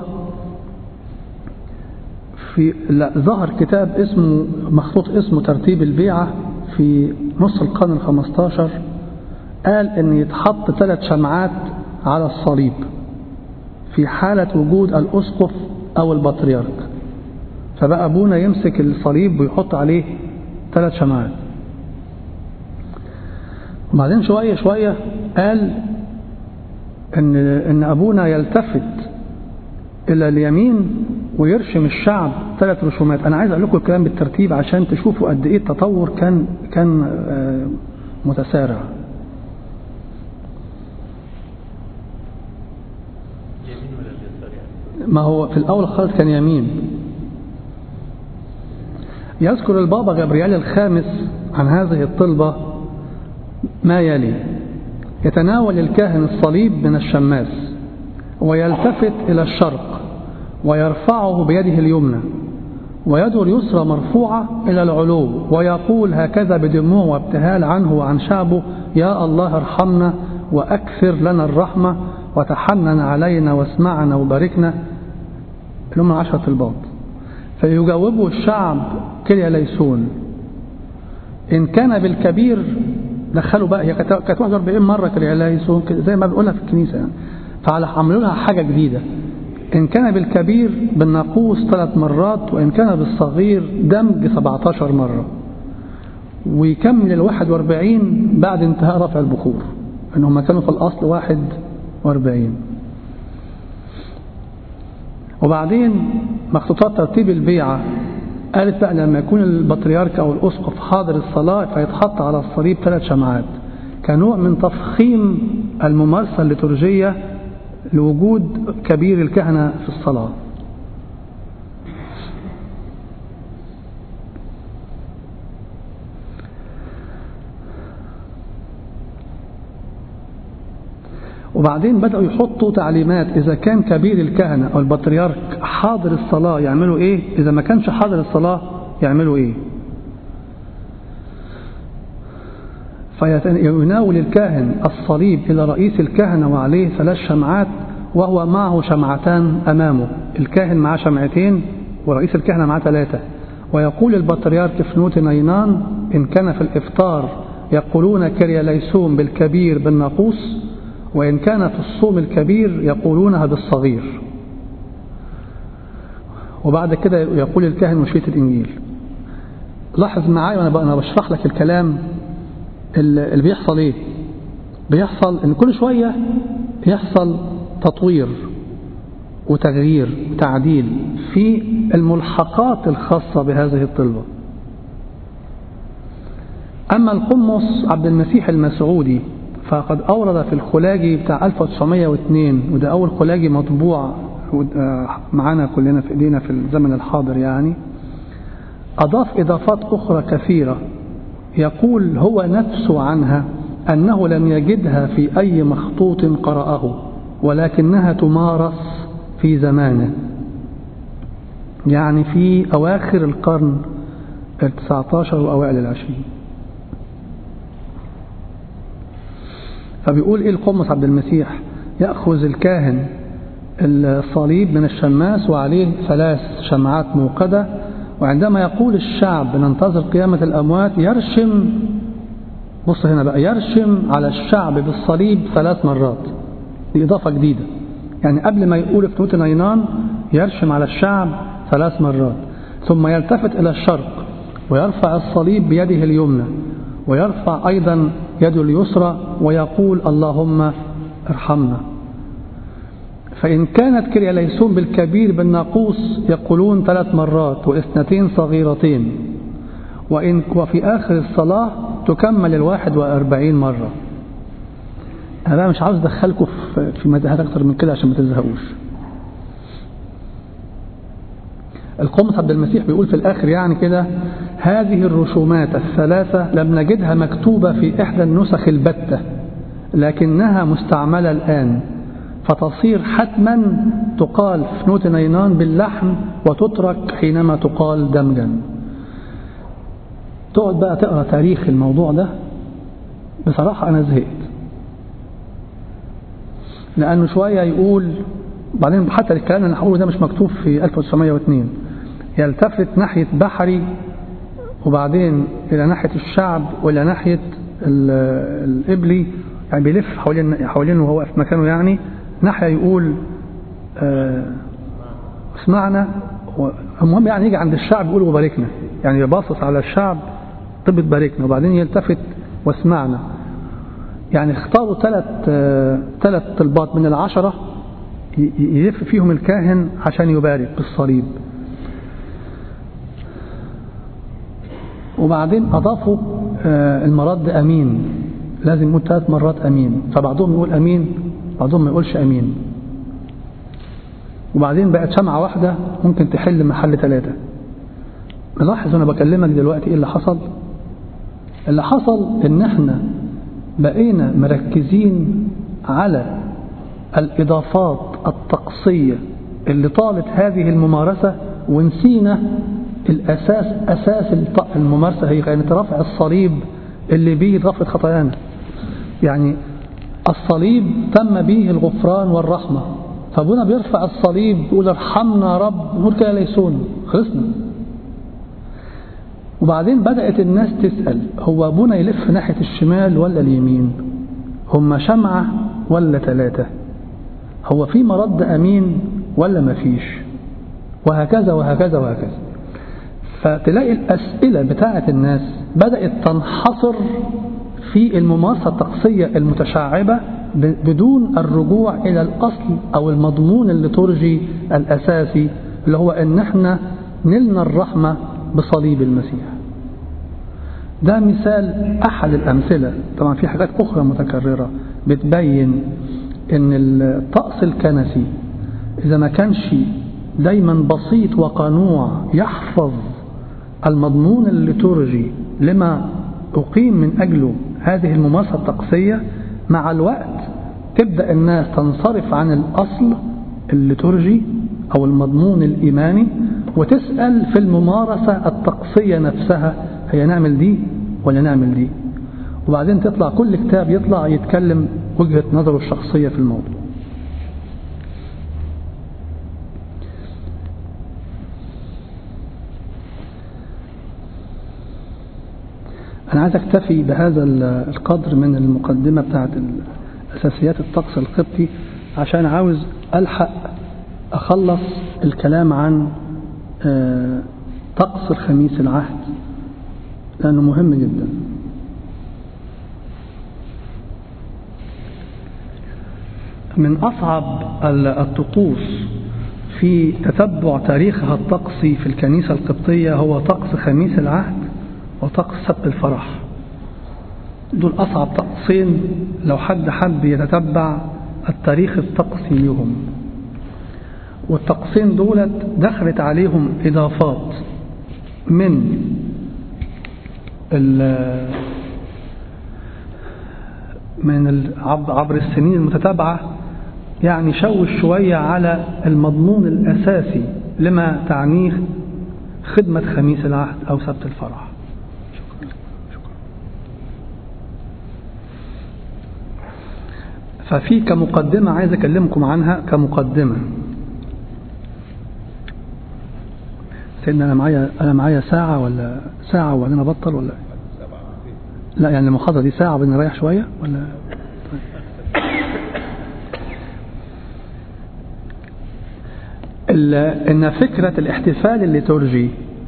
في ظهر كتاب اسمه مخطوط اسمه ترتيب البيعة في نص القرن الخمستاشر قال ان يتحط ثلاث شمعات على الصليب في حالة وجود الأسقف أو البطريرك فبقى أبونا يمسك الصليب ويحط عليه ثلاث شمعات وبعدين شوية شوية قال إن, إن أبونا يلتفت إلى اليمين ويرشم الشعب ثلاث رسومات أنا عايز أقول لكم الكلام بالترتيب عشان تشوفوا قد إيه التطور كان كان متسارع ما هو في الأول خالص كان يمين يذكر البابا جبريال الخامس عن هذه الطلبة ما يلي يتناول الكاهن الصليب من الشماس ويلتفت إلى الشرق ويرفعه بيده اليمنى ويده اليسرى مرفوعة إلى العلو ويقول هكذا بدموع وابتهال عنه وعن شعبه يا الله ارحمنا وأكثر لنا الرحمة وتحنن علينا واسمعنا وباركنا اللي هم عشرة الباط فيجاوبه الشعب كليا ليسون إن كان بالكبير دخلوا بقى هي كانت 41 مرة كليا ليسون زي ما بنقولها في الكنيسة يعني فعملوا لها حاجة جديدة إن كان بالكبير بالناقوس ثلاث مرات وإن كان بالصغير دمج 17 مرة ويكمل ال 41 بعد انتهاء رفع البخور إن هم كانوا في الأصل 41 وبعدين مخطوطات ترتيب البيعة قالت بقى لما يكون البطريرك أو الأسقف حاضر الصلاة فيتحط على الصليب ثلاث شمعات كنوع من تفخيم الممارسة الليتورجية لوجود كبير الكهنة في الصلاة وبعدين بدأوا يحطوا تعليمات إذا كان كبير الكهنة أو البطريرك حاضر الصلاة يعملوا إيه إذا ما كانش حاضر الصلاة يعملوا إيه فيناول الكاهن الصليب إلى رئيس الكهنة وعليه ثلاث شمعات وهو معه شمعتان أمامه الكاهن معاه شمعتين ورئيس الكهنة معاه ثلاثة ويقول البطريرك في نوت نينان إن كان في الإفطار يقولون كريا ليسوم بالكبير بالناقوس وإن كان في الصوم الكبير يقولونها بالصغير وبعد كده يقول الكاهن مشية الإنجيل لاحظ معايا وأنا بشرح لك الكلام اللي بيحصل إيه بيحصل إن كل شوية يحصل تطوير وتغيير وتعديل في الملحقات الخاصة بهذه الطلبة أما القمص عبد المسيح المسعودي فقد أورد في الخلاجي بتاع 1902 وده أول خلاجي مطبوع معانا كلنا في إيدينا في الزمن الحاضر يعني أضاف إضافات أخرى كثيرة يقول هو نفسه عنها أنه لم يجدها في أي مخطوط قرأه ولكنها تمارس في زمانه يعني في أواخر القرن التسعة عشر وأوائل العشرين فبيقول إيه القمص عبد المسيح يأخذ الكاهن الصليب من الشماس وعليه ثلاث شمعات موقدة وعندما يقول الشعب ننتظر قيامة الأموات يرشم بص هنا بقى يرشم على الشعب بالصليب ثلاث مرات دي إضافة جديدة يعني قبل ما يقول في نوت نينان يرشم على الشعب ثلاث مرات ثم يلتفت إلى الشرق ويرفع الصليب بيده اليمنى ويرفع أيضا يده اليسرى ويقول اللهم ارحمنا فإن كانت كريا ليسون بالكبير بالناقوس يقولون ثلاث مرات واثنتين صغيرتين وإن وفي آخر الصلاة تكمل الواحد وأربعين مرة أنا مش عاوز أدخلكم في مداهات أكتر من كده عشان ما تزهقوش القمص عبد المسيح بيقول في الآخر يعني كده هذه الرسومات الثلاثة لم نجدها مكتوبة في إحدى النسخ البتة لكنها مستعملة الآن فتصير حتما تقال في نوت نينان باللحن وتترك حينما تقال دمجا تقعد بقى تقرأ تاريخ الموضوع ده بصراحة أنا زهقت لأنه شوية يقول بعدين حتى الكلام اللي هقوله ده مش مكتوب في 1902 يلتفت ناحية بحري وبعدين إلى ناحية الشعب وإلى ناحية الإبلي يعني بيلف حوالين حوالينه وهو في مكانه يعني ناحية يقول آه اسمعنا المهم يعني يجي عند الشعب يقول وباركنا يعني يباصص على الشعب طب باركنا وبعدين يلتفت واسمعنا يعني اختاروا ثلاث ثلاث طلبات من العشرة يلف فيهم الكاهن عشان يبارك بالصليب وبعدين أضافوا المرد أمين لازم يقول ثلاث مرات أمين فبعضهم يقول أمين بعضهم ما يقولش أمين وبعدين بقت شمعة واحدة ممكن تحل محل ثلاثة ملاحظ أنا بكلمك دلوقتي إيه اللي حصل اللي حصل إن إحنا بقينا مركزين على الإضافات الطقسية اللي طالت هذه الممارسة ونسينا الأساس أساس الممارسة هي كانت رفع الصليب اللي به رفع خطايانا يعني الصليب تم به الغفران والرحمة فابونا بيرفع الصليب يقول ارحمنا يا رب نقول كده ليسون خلصنا وبعدين بدأت الناس تسأل هو ابونا يلف ناحية الشمال ولا اليمين هم شمعة ولا ثلاثة هو في مرد أمين ولا ما فيش وهكذا وهكذا وهكذا فتلاقي الأسئلة بتاعة الناس بدأت تنحصر في الممارسة الطقسية المتشعبة بدون الرجوع إلى الأصل أو المضمون الليتورجي الأساسي اللي هو إن احنا نلنا الرحمة بصليب المسيح ده مثال أحد الأمثلة طبعا في حاجات أخرى متكررة بتبين إن الطقس الكنسي إذا ما كانش دايما بسيط وقنوع يحفظ المضمون الليتورجي لما أقيم من أجله هذه الممارسة الطقسية مع الوقت تبدأ الناس تنصرف عن الأصل الليتورجي أو المضمون الإيماني وتسأل في الممارسة الطقسية نفسها هي نعمل دي ولا نعمل دي وبعدين تطلع كل كتاب يطلع يتكلم وجهة نظره الشخصية في الموضوع أنا عايز أكتفي بهذا القدر من المقدمة بتاعت أساسيات الطقس القبطي عشان عاوز ألحق أخلص الكلام عن طقس الخميس العهد لأنه مهم جدا من أصعب الطقوس في تتبع تاريخها الطقسي في الكنيسة القبطية هو طقس خميس العهد وطقس سبت الفرح دول أصعب طقسين لو حد حب يتتبع التاريخ الطقسي لهم والطقسين دولت دخلت عليهم إضافات من من عبر السنين المتتابعة يعني شوش شوية على المضمون الأساسي لما تعنيه خدمة خميس العهد أو سبت الفرح ففي كمقدمة عايز أكلمكم عنها كمقدمة سيدنا أنا معايا أنا معايا ساعة ولا ساعة وبعدين أبطل ولا لا يعني المحاضرة دي ساعة وبعدين نريح شوية ولا إن فكرة الاحتفال الليتورجي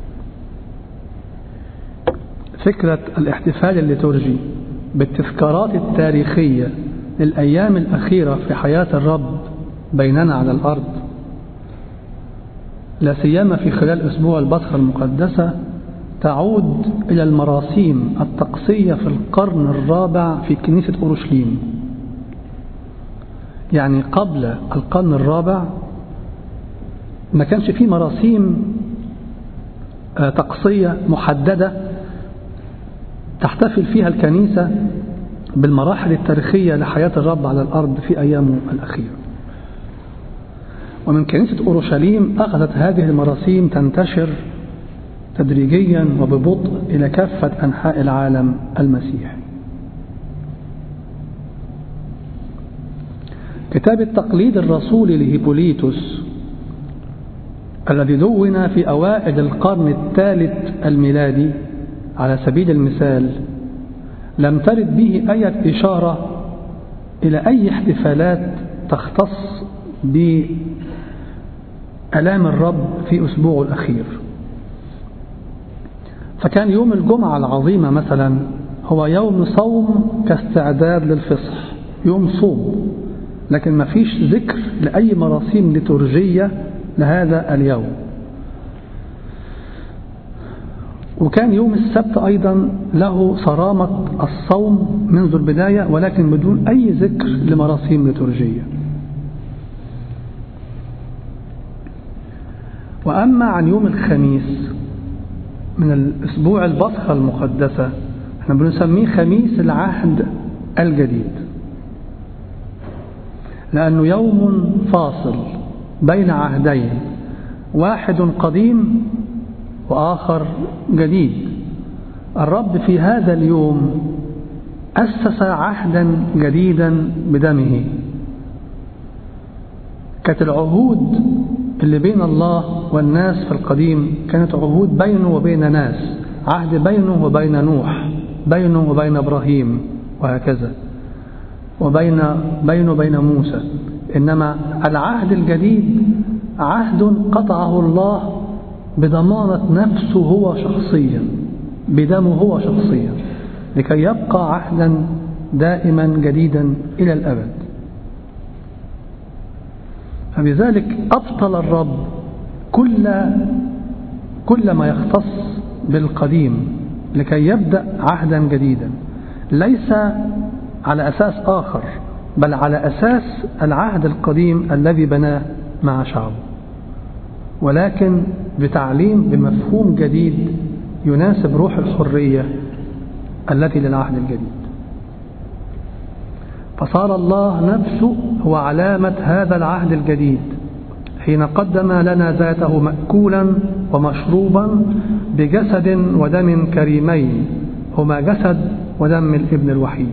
فكرة الاحتفال الليتورجي بالتذكارات التاريخية للأيام الأخيرة في حياة الرب بيننا على الأرض لا سيما في خلال أسبوع البصرة المقدسة تعود إلى المراسيم الطقسية في القرن الرابع في كنيسة أورشليم يعني قبل القرن الرابع ما كانش فيه مراسيم طقسية محددة تحتفل فيها الكنيسة بالمراحل التاريخية لحياة الرب على الأرض في أيامه الأخيرة ومن كنيسة أورشليم أخذت هذه المراسيم تنتشر تدريجيا وببطء إلى كافة أنحاء العالم المسيحي كتاب التقليد الرسولي لهيبوليتوس الذي دون في أوائل القرن الثالث الميلادي على سبيل المثال لم ترد به أي إشارة إلى أي احتفالات تختص بألام الرب في أسبوعه الأخير فكان يوم الجمعة العظيمة مثلا هو يوم صوم كاستعداد للفصح يوم صوم لكن ما فيش ذكر لأي مراسيم لترجية لهذا اليوم وكان يوم السبت أيضا له صرامة الصوم منذ البداية ولكن بدون أي ذكر لمراسيم لترجية وأما عن يوم الخميس من الأسبوع البصخة المقدسة احنا بنسميه خميس العهد الجديد لأنه يوم فاصل بين عهدين واحد قديم وآخر جديد الرب في هذا اليوم أسس عهدا جديدا بدمه كانت العهود اللي بين الله والناس في القديم كانت عهود بينه وبين ناس عهد بينه وبين نوح بينه وبين إبراهيم وهكذا وبين بينه وبين موسى إنما العهد الجديد عهد قطعه الله بضمانة نفسه هو شخصيا بدمه هو شخصيا لكي يبقى عهدا دائما جديدا إلى الأبد فبذلك أبطل الرب كل كل ما يختص بالقديم لكي يبدأ عهدا جديدا ليس على أساس آخر بل على أساس العهد القديم الذي بناه مع شعبه ولكن بتعليم بمفهوم جديد يناسب روح الحرية التي للعهد الجديد فصار الله نفسه هو علامة هذا العهد الجديد حين قدم لنا ذاته مأكولا ومشروبا بجسد ودم كريمين هما جسد ودم الابن الوحيد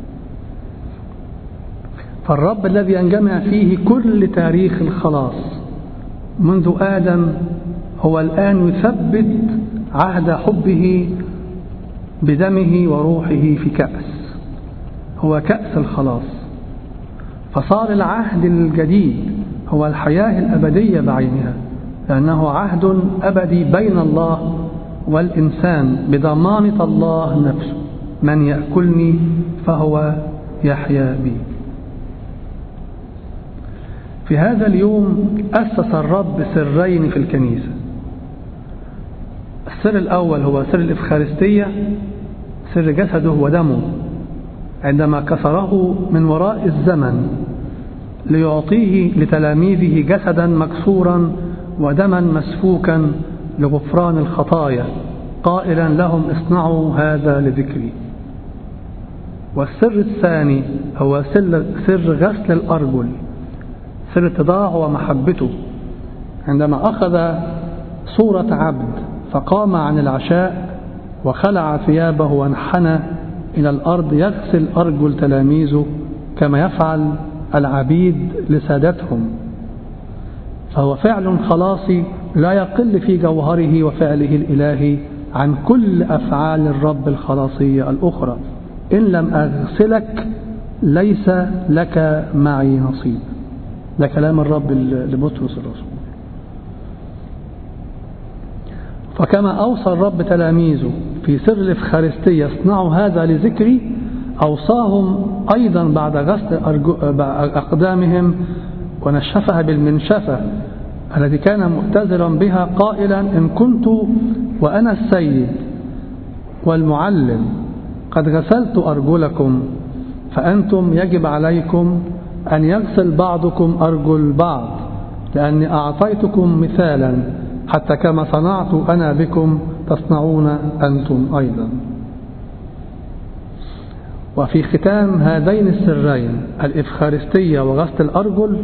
فالرب الذي أنجمع فيه كل تاريخ الخلاص منذ آدم هو الآن يثبت عهد حبه بدمه وروحه في كأس هو كأس الخلاص فصار العهد الجديد هو الحياة الأبدية بعينها لأنه عهد أبدي بين الله والإنسان بضمانة الله نفسه من يأكلني فهو يحيا بي في هذا اليوم أسس الرب سرين في الكنيسة السر الأول هو سر الإفخارستية سر جسده ودمه عندما كسره من وراء الزمن ليعطيه لتلاميذه جسدا مكسورا ودما مسفوكا لغفران الخطايا قائلا لهم اصنعوا هذا لذكري والسر الثاني هو سر غسل الأرجل سر اتضاعه ومحبته عندما أخذ صورة عبد فقام عن العشاء وخلع ثيابه وانحنى إلى الأرض يغسل أرجل تلاميذه كما يفعل العبيد لسادتهم فهو فعل خلاصي لا يقل في جوهره وفعله الإلهي عن كل أفعال الرب الخلاصية الأخرى إن لم أغسلك ليس لك معي نصيب ده كلام الرب لبطرس الرسول فكما أوصى الرب تلاميذه في سر الإفخارستية اصنعوا هذا لذكري أوصاهم أيضا بعد غسل أقدامهم ونشفها بالمنشفة التي كان مؤتزرا بها قائلا إن كنت وأنا السيد والمعلم قد غسلت أرجلكم فأنتم يجب عليكم أن يغسل بعضكم أرجل بعض لأني أعطيتكم مثالا حتى كما صنعت أنا بكم تصنعون أنتم أيضا وفي ختام هذين السرين الإفخارستية وغسل الأرجل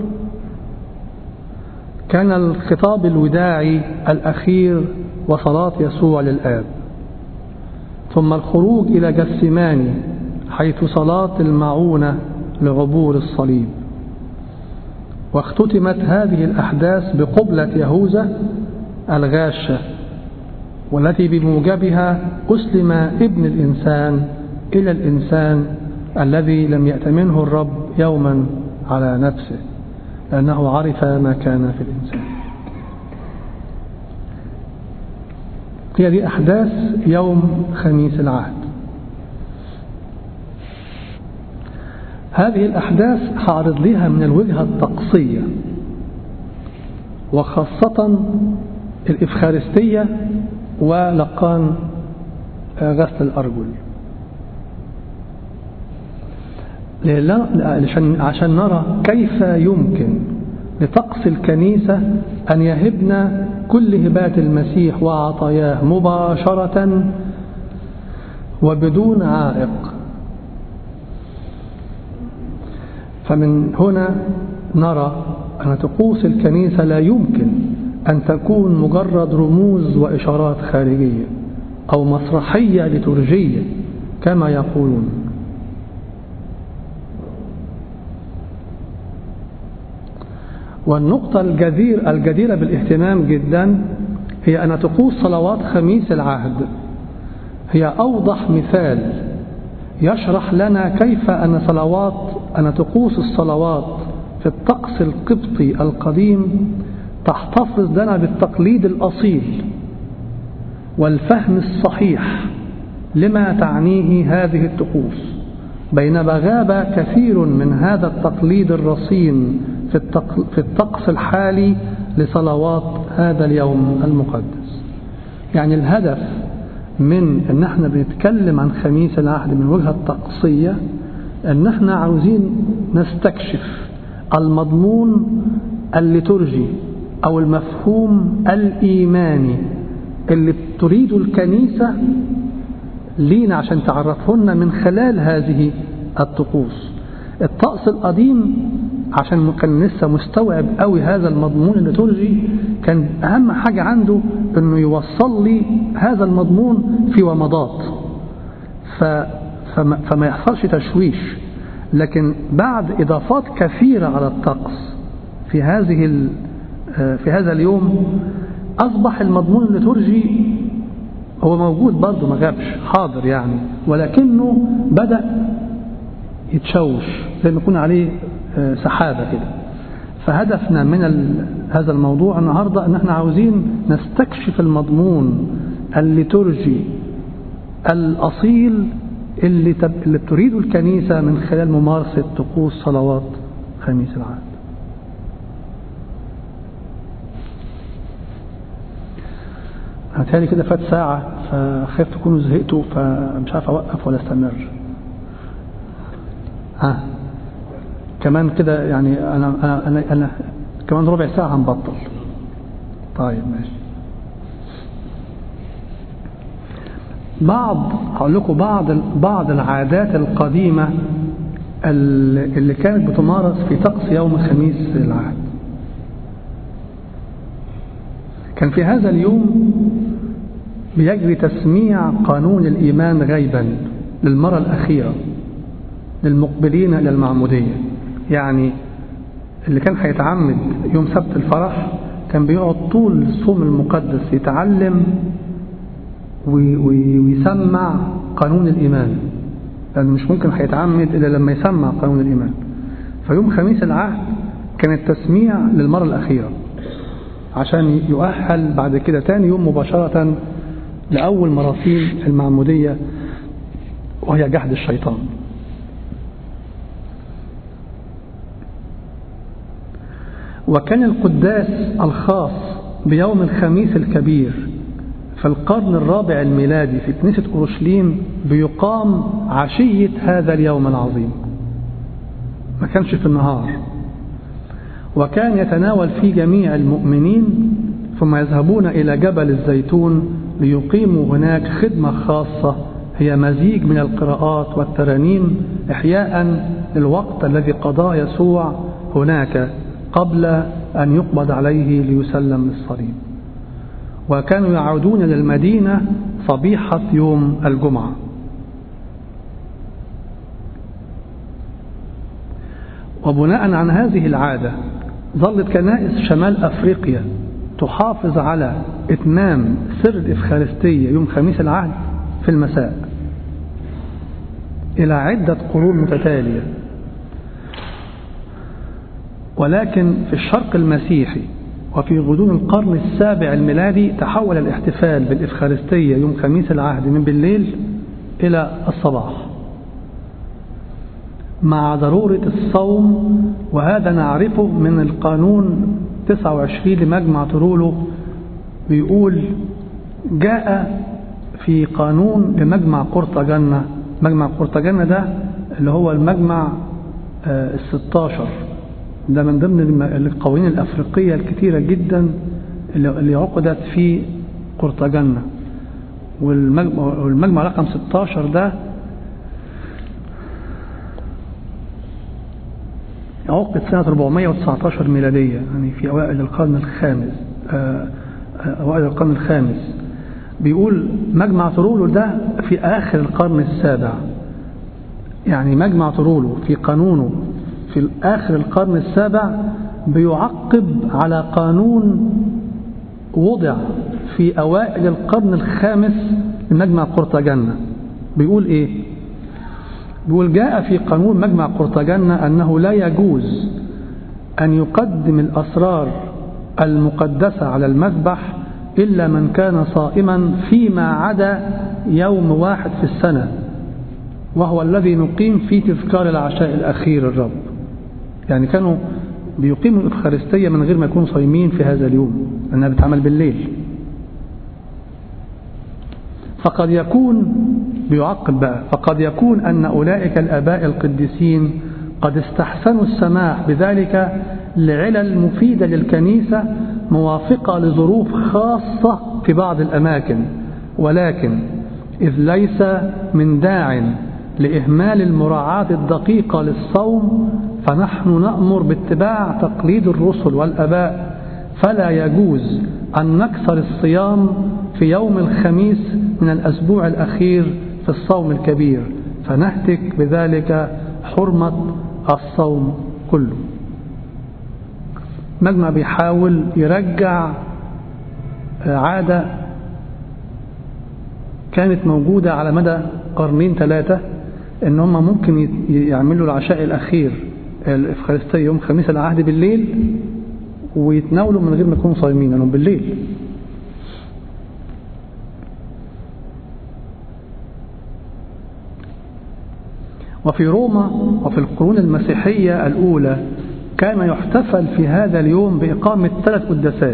كان الخطاب الوداعي الأخير وصلاة يسوع للآب ثم الخروج إلى جسماني حيث صلاة المعونة لعبور الصليب واختتمت هذه الأحداث بقبلة يهوذا الغاشة والتي بموجبها أسلم ابن الإنسان إلى الإنسان الذي لم يأتمنه الرب يوما على نفسه لأنه عرف ما كان في الإنسان هي دي أحداث يوم خميس العهد هذه الأحداث هعرض لها من الوجهة الطقسية وخاصة الإفخارستية ولقان غسل الأرجل عشان نرى كيف يمكن لطقس الكنيسة أن يهبنا كل هبات المسيح وعطاياه مباشرة وبدون عائق فمن هنا نرى أن طقوس الكنيسة لا يمكن أن تكون مجرد رموز وإشارات خارجية أو مسرحية لترجية كما يقولون والنقطة الجدير الجديرة بالاهتمام جدا هي أن طقوس صلوات خميس العهد هي أوضح مثال يشرح لنا كيف أن صلوات أن طقوس الصلوات في الطقس القبطي القديم تحتفظ لنا بالتقليد الأصيل والفهم الصحيح لما تعنيه هذه الطقوس بينما غاب كثير من هذا التقليد الرصين في, في الطقس الحالي لصلوات هذا اليوم المقدس يعني الهدف من ان احنا بنتكلم عن خميس العهد من وجهة طقسية ان احنا عاوزين نستكشف المضمون الليتورجي او المفهوم الايماني اللي تريد الكنيسة لينا عشان تعرفهن من خلال هذه الطقوس الطقس القديم عشان كان لسه مستوعب قوي هذا المضمون الليتورجي كان اهم حاجة عنده انه يوصل لي هذا المضمون في ومضات ف فما, فما يحصلش تشويش لكن بعد اضافات كثيرة على الطقس في هذه في هذا اليوم اصبح المضمون الليتورجي هو موجود برضه ما غابش حاضر يعني ولكنه بدأ يتشوش زي ما يكون عليه سحابة كده فهدفنا من هذا الموضوع النهاردة ان احنا عاوزين نستكشف المضمون الليتورجي الأصيل اللي, تب... اللي تريد الكنيسة من خلال ممارسة طقوس صلوات خميس العهد هتهيألي كده فات ساعة فخاف تكونوا زهقتوا فمش عارف أوقف ولا استمر ها كمان كده يعني أنا, أنا, أنا, أنا كمان ربع ساعة هنبطل طيب ماشي بعض هقول لكم بعض بعض العادات القديمة اللي كانت بتمارس في طقس يوم خميس العهد كان في هذا اليوم بيجري تسميع قانون الإيمان غيبا للمرة الأخيرة للمقبلين إلى المعمودية يعني اللي كان هيتعمد يوم سبت الفرح كان بيقعد طول الصوم المقدس يتعلم ويسمع قانون الإيمان لأنه مش ممكن هيتعمد إلا لما يسمع قانون الإيمان فيوم خميس العهد كان التسميع للمرة الأخيرة عشان يؤهل بعد كده تاني يوم مباشرة لأول مراسيم المعمودية وهي جحد الشيطان وكان القداس الخاص بيوم الخميس الكبير في القرن الرابع الميلادي في كنيسة أورشليم بيقام عشية هذا اليوم العظيم ما كانش في النهار وكان يتناول فيه جميع المؤمنين ثم يذهبون إلى جبل الزيتون ليقيموا هناك خدمة خاصة هي مزيج من القراءات والترانيم إحياء للوقت الذي قضاه يسوع هناك قبل أن يقبض عليه ليسلم للصليب وكانوا يعودون للمدينة صبيحة يوم الجمعة وبناء عن هذه العادة ظلت كنائس شمال أفريقيا تحافظ على إتمام سر الإفخارستية يوم خميس العهد في المساء إلى عدة قرون متتالية ولكن في الشرق المسيحي وفي غضون القرن السابع الميلادي تحول الاحتفال بالإفخارستية يوم خميس العهد من بالليل إلى الصباح مع ضرورة الصوم وهذا نعرفه من القانون 29 لمجمع ترولو بيقول جاء في قانون لمجمع قرطاجنة مجمع قرطاجنة ده اللي هو المجمع الستاشر ده من ضمن الم- القوانين الأفريقية الكتيرة جدا اللي اللي عقدت في قرطاجنة والمجمع, والمجمع رقم 16 ده عقد سنة 419 ميلادية يعني في أوائل القرن الخامس آه، آه، أوائل القرن الخامس بيقول مجمع ترولو ده في آخر القرن السابع يعني مجمع ترولو في قانونه في آخر القرن السابع بيعقب على قانون وضع في أوائل القرن الخامس من مجمع قرطاجنة بيقول إيه بيقول جاء في قانون مجمع قرطاجنة أنه لا يجوز أن يقدم الأسرار المقدسة على المذبح إلا من كان صائما فيما عدا يوم واحد في السنة وهو الذي نقيم فيه تذكار العشاء الأخير الرب يعني كانوا بيقيموا الإفخارستية من غير ما يكونوا صايمين في هذا اليوم لأنها بتعمل بالليل فقد يكون بيعقب بقى فقد يكون أن أولئك الآباء القديسين قد استحسنوا السماح بذلك لعلل مفيدة للكنيسة موافقة لظروف خاصة في بعض الأماكن ولكن إذ ليس من داع لإهمال المراعاة الدقيقة للصوم فنحن نأمر باتباع تقليد الرسل والآباء فلا يجوز أن نكسر الصيام في يوم الخميس من الأسبوع الأخير في الصوم الكبير فنهتك بذلك حرمة الصوم كله مجمع بيحاول يرجع عادة كانت موجودة على مدى قرنين ثلاثة ان هم ممكن يعملوا العشاء الأخير الإفخارستية يوم خميس العهد بالليل ويتناولوا من غير ما يكونوا صايمين لأنهم بالليل وفي روما وفي القرون المسيحية الأولى كان يحتفل في هذا اليوم بإقامة ثلاث قداسات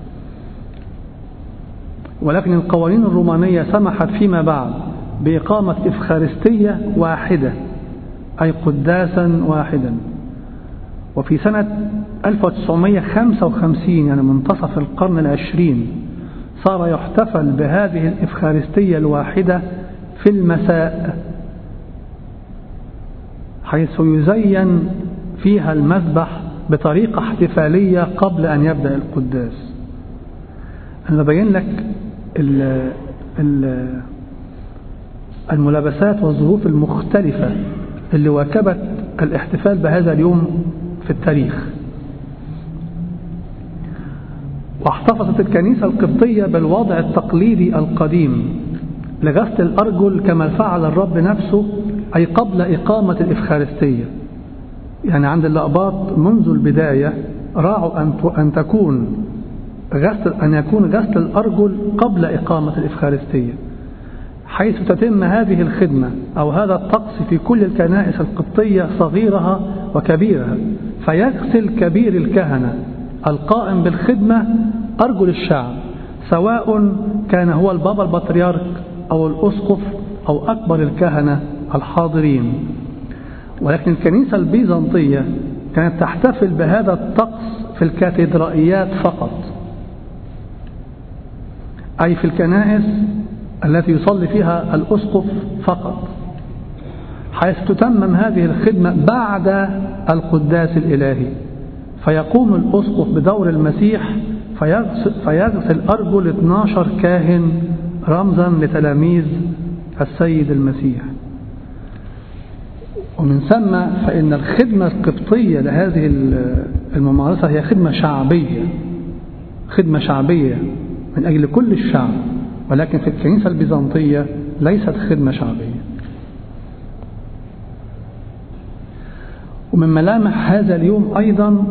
ولكن القوانين الرومانية سمحت فيما بعد بإقامة إفخارستية واحدة أي قداسا واحدا وفي سنة 1955 يعني منتصف القرن العشرين صار يحتفل بهذه الإفخارستية الواحدة في المساء حيث يزين فيها المذبح بطريقة احتفالية قبل أن يبدأ القداس أنا ببين لك ال ال الملابسات والظروف المختلفة اللي واكبت الاحتفال بهذا اليوم في التاريخ واحتفظت الكنيسة القبطية بالوضع التقليدي القديم لغسل الأرجل كما فعل الرب نفسه أي قبل إقامة الإفخارستية يعني عند الأقباط منذ البداية راعوا أن أن تكون غسل أن يكون غسل الأرجل قبل إقامة الإفخارستية حيث تتم هذه الخدمة أو هذا الطقس في كل الكنائس القبطية صغيرها وكبيرها فيغسل كبير الكهنة القائم بالخدمة أرجل الشعب سواء كان هو البابا البطريرك أو الأسقف أو أكبر الكهنة الحاضرين ولكن الكنيسة البيزنطية كانت تحتفل بهذا الطقس في الكاتدرائيات فقط أي في الكنائس التي يصلي فيها الأسقف فقط حيث تتمم هذه الخدمة بعد القداس الإلهي فيقوم الأسقف بدور المسيح فيغسل أرجل 12 كاهن رمزا لتلاميذ السيد المسيح ومن ثم فإن الخدمة القبطية لهذه الممارسة هي خدمة شعبية خدمة شعبية من أجل كل الشعب ولكن في الكنيسة البيزنطية ليست خدمة شعبية ومن ملامح هذا اليوم أيضا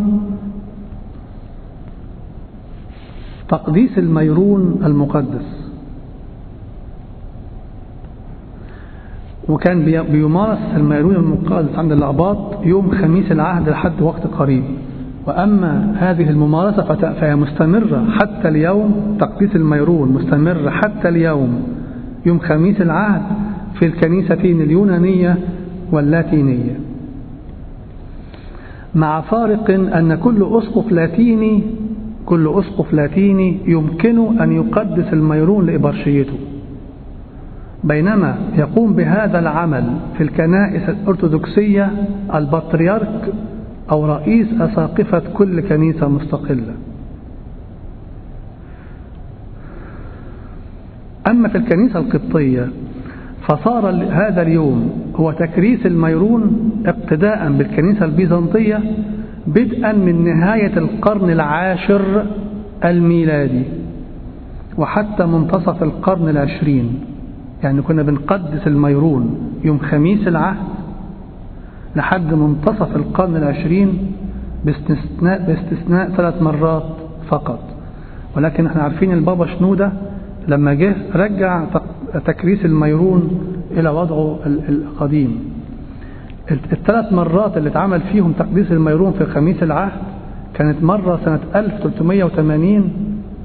تقديس الميرون المقدس وكان بيمارس الميرون المقدس عند الأعباط يوم خميس العهد لحد وقت قريب وأما هذه الممارسة فهي مستمرة حتى اليوم تقديس الميرون مستمر حتى اليوم يوم خميس العهد في الكنيستين اليونانية واللاتينية مع فارق أن كل أسقف لاتيني كل أسقف لاتيني يمكنه أن يقدس الميرون لإبرشيته بينما يقوم بهذا العمل في الكنائس الأرثوذكسية البطريرك أو رئيس أساقفة كل كنيسة مستقلة أما في الكنيسة القبطية فصار هذا اليوم هو تكريس الميرون اقتداء بالكنيسة البيزنطية بدءا من نهاية القرن العاشر الميلادي وحتى منتصف القرن العشرين يعني كنا بنقدس الميرون يوم خميس العهد لحد منتصف القرن العشرين باستثناء, باستثناء ثلاث مرات فقط ولكن احنا عارفين البابا شنودة لما جه رجع تكريس الميرون إلى وضعه القديم الثلاث مرات اللي اتعمل فيهم تقديس الميرون في خميس العهد كانت مرة سنة 1380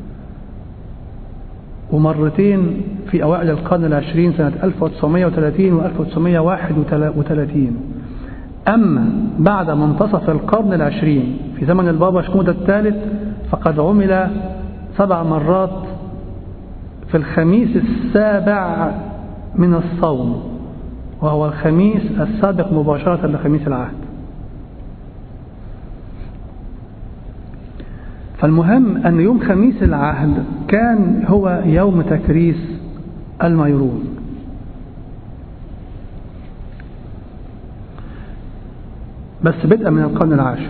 ومرتين في أوائل القرن العشرين سنة 1930 و 1931 أما بعد منتصف القرن العشرين في زمن البابا شنودة الثالث فقد عمل سبع مرات في الخميس السابع من الصوم وهو الخميس السابق مباشرة لخميس العهد فالمهم أن يوم خميس العهد كان هو يوم تكريس الميرون بس بدءا من القرن العاشر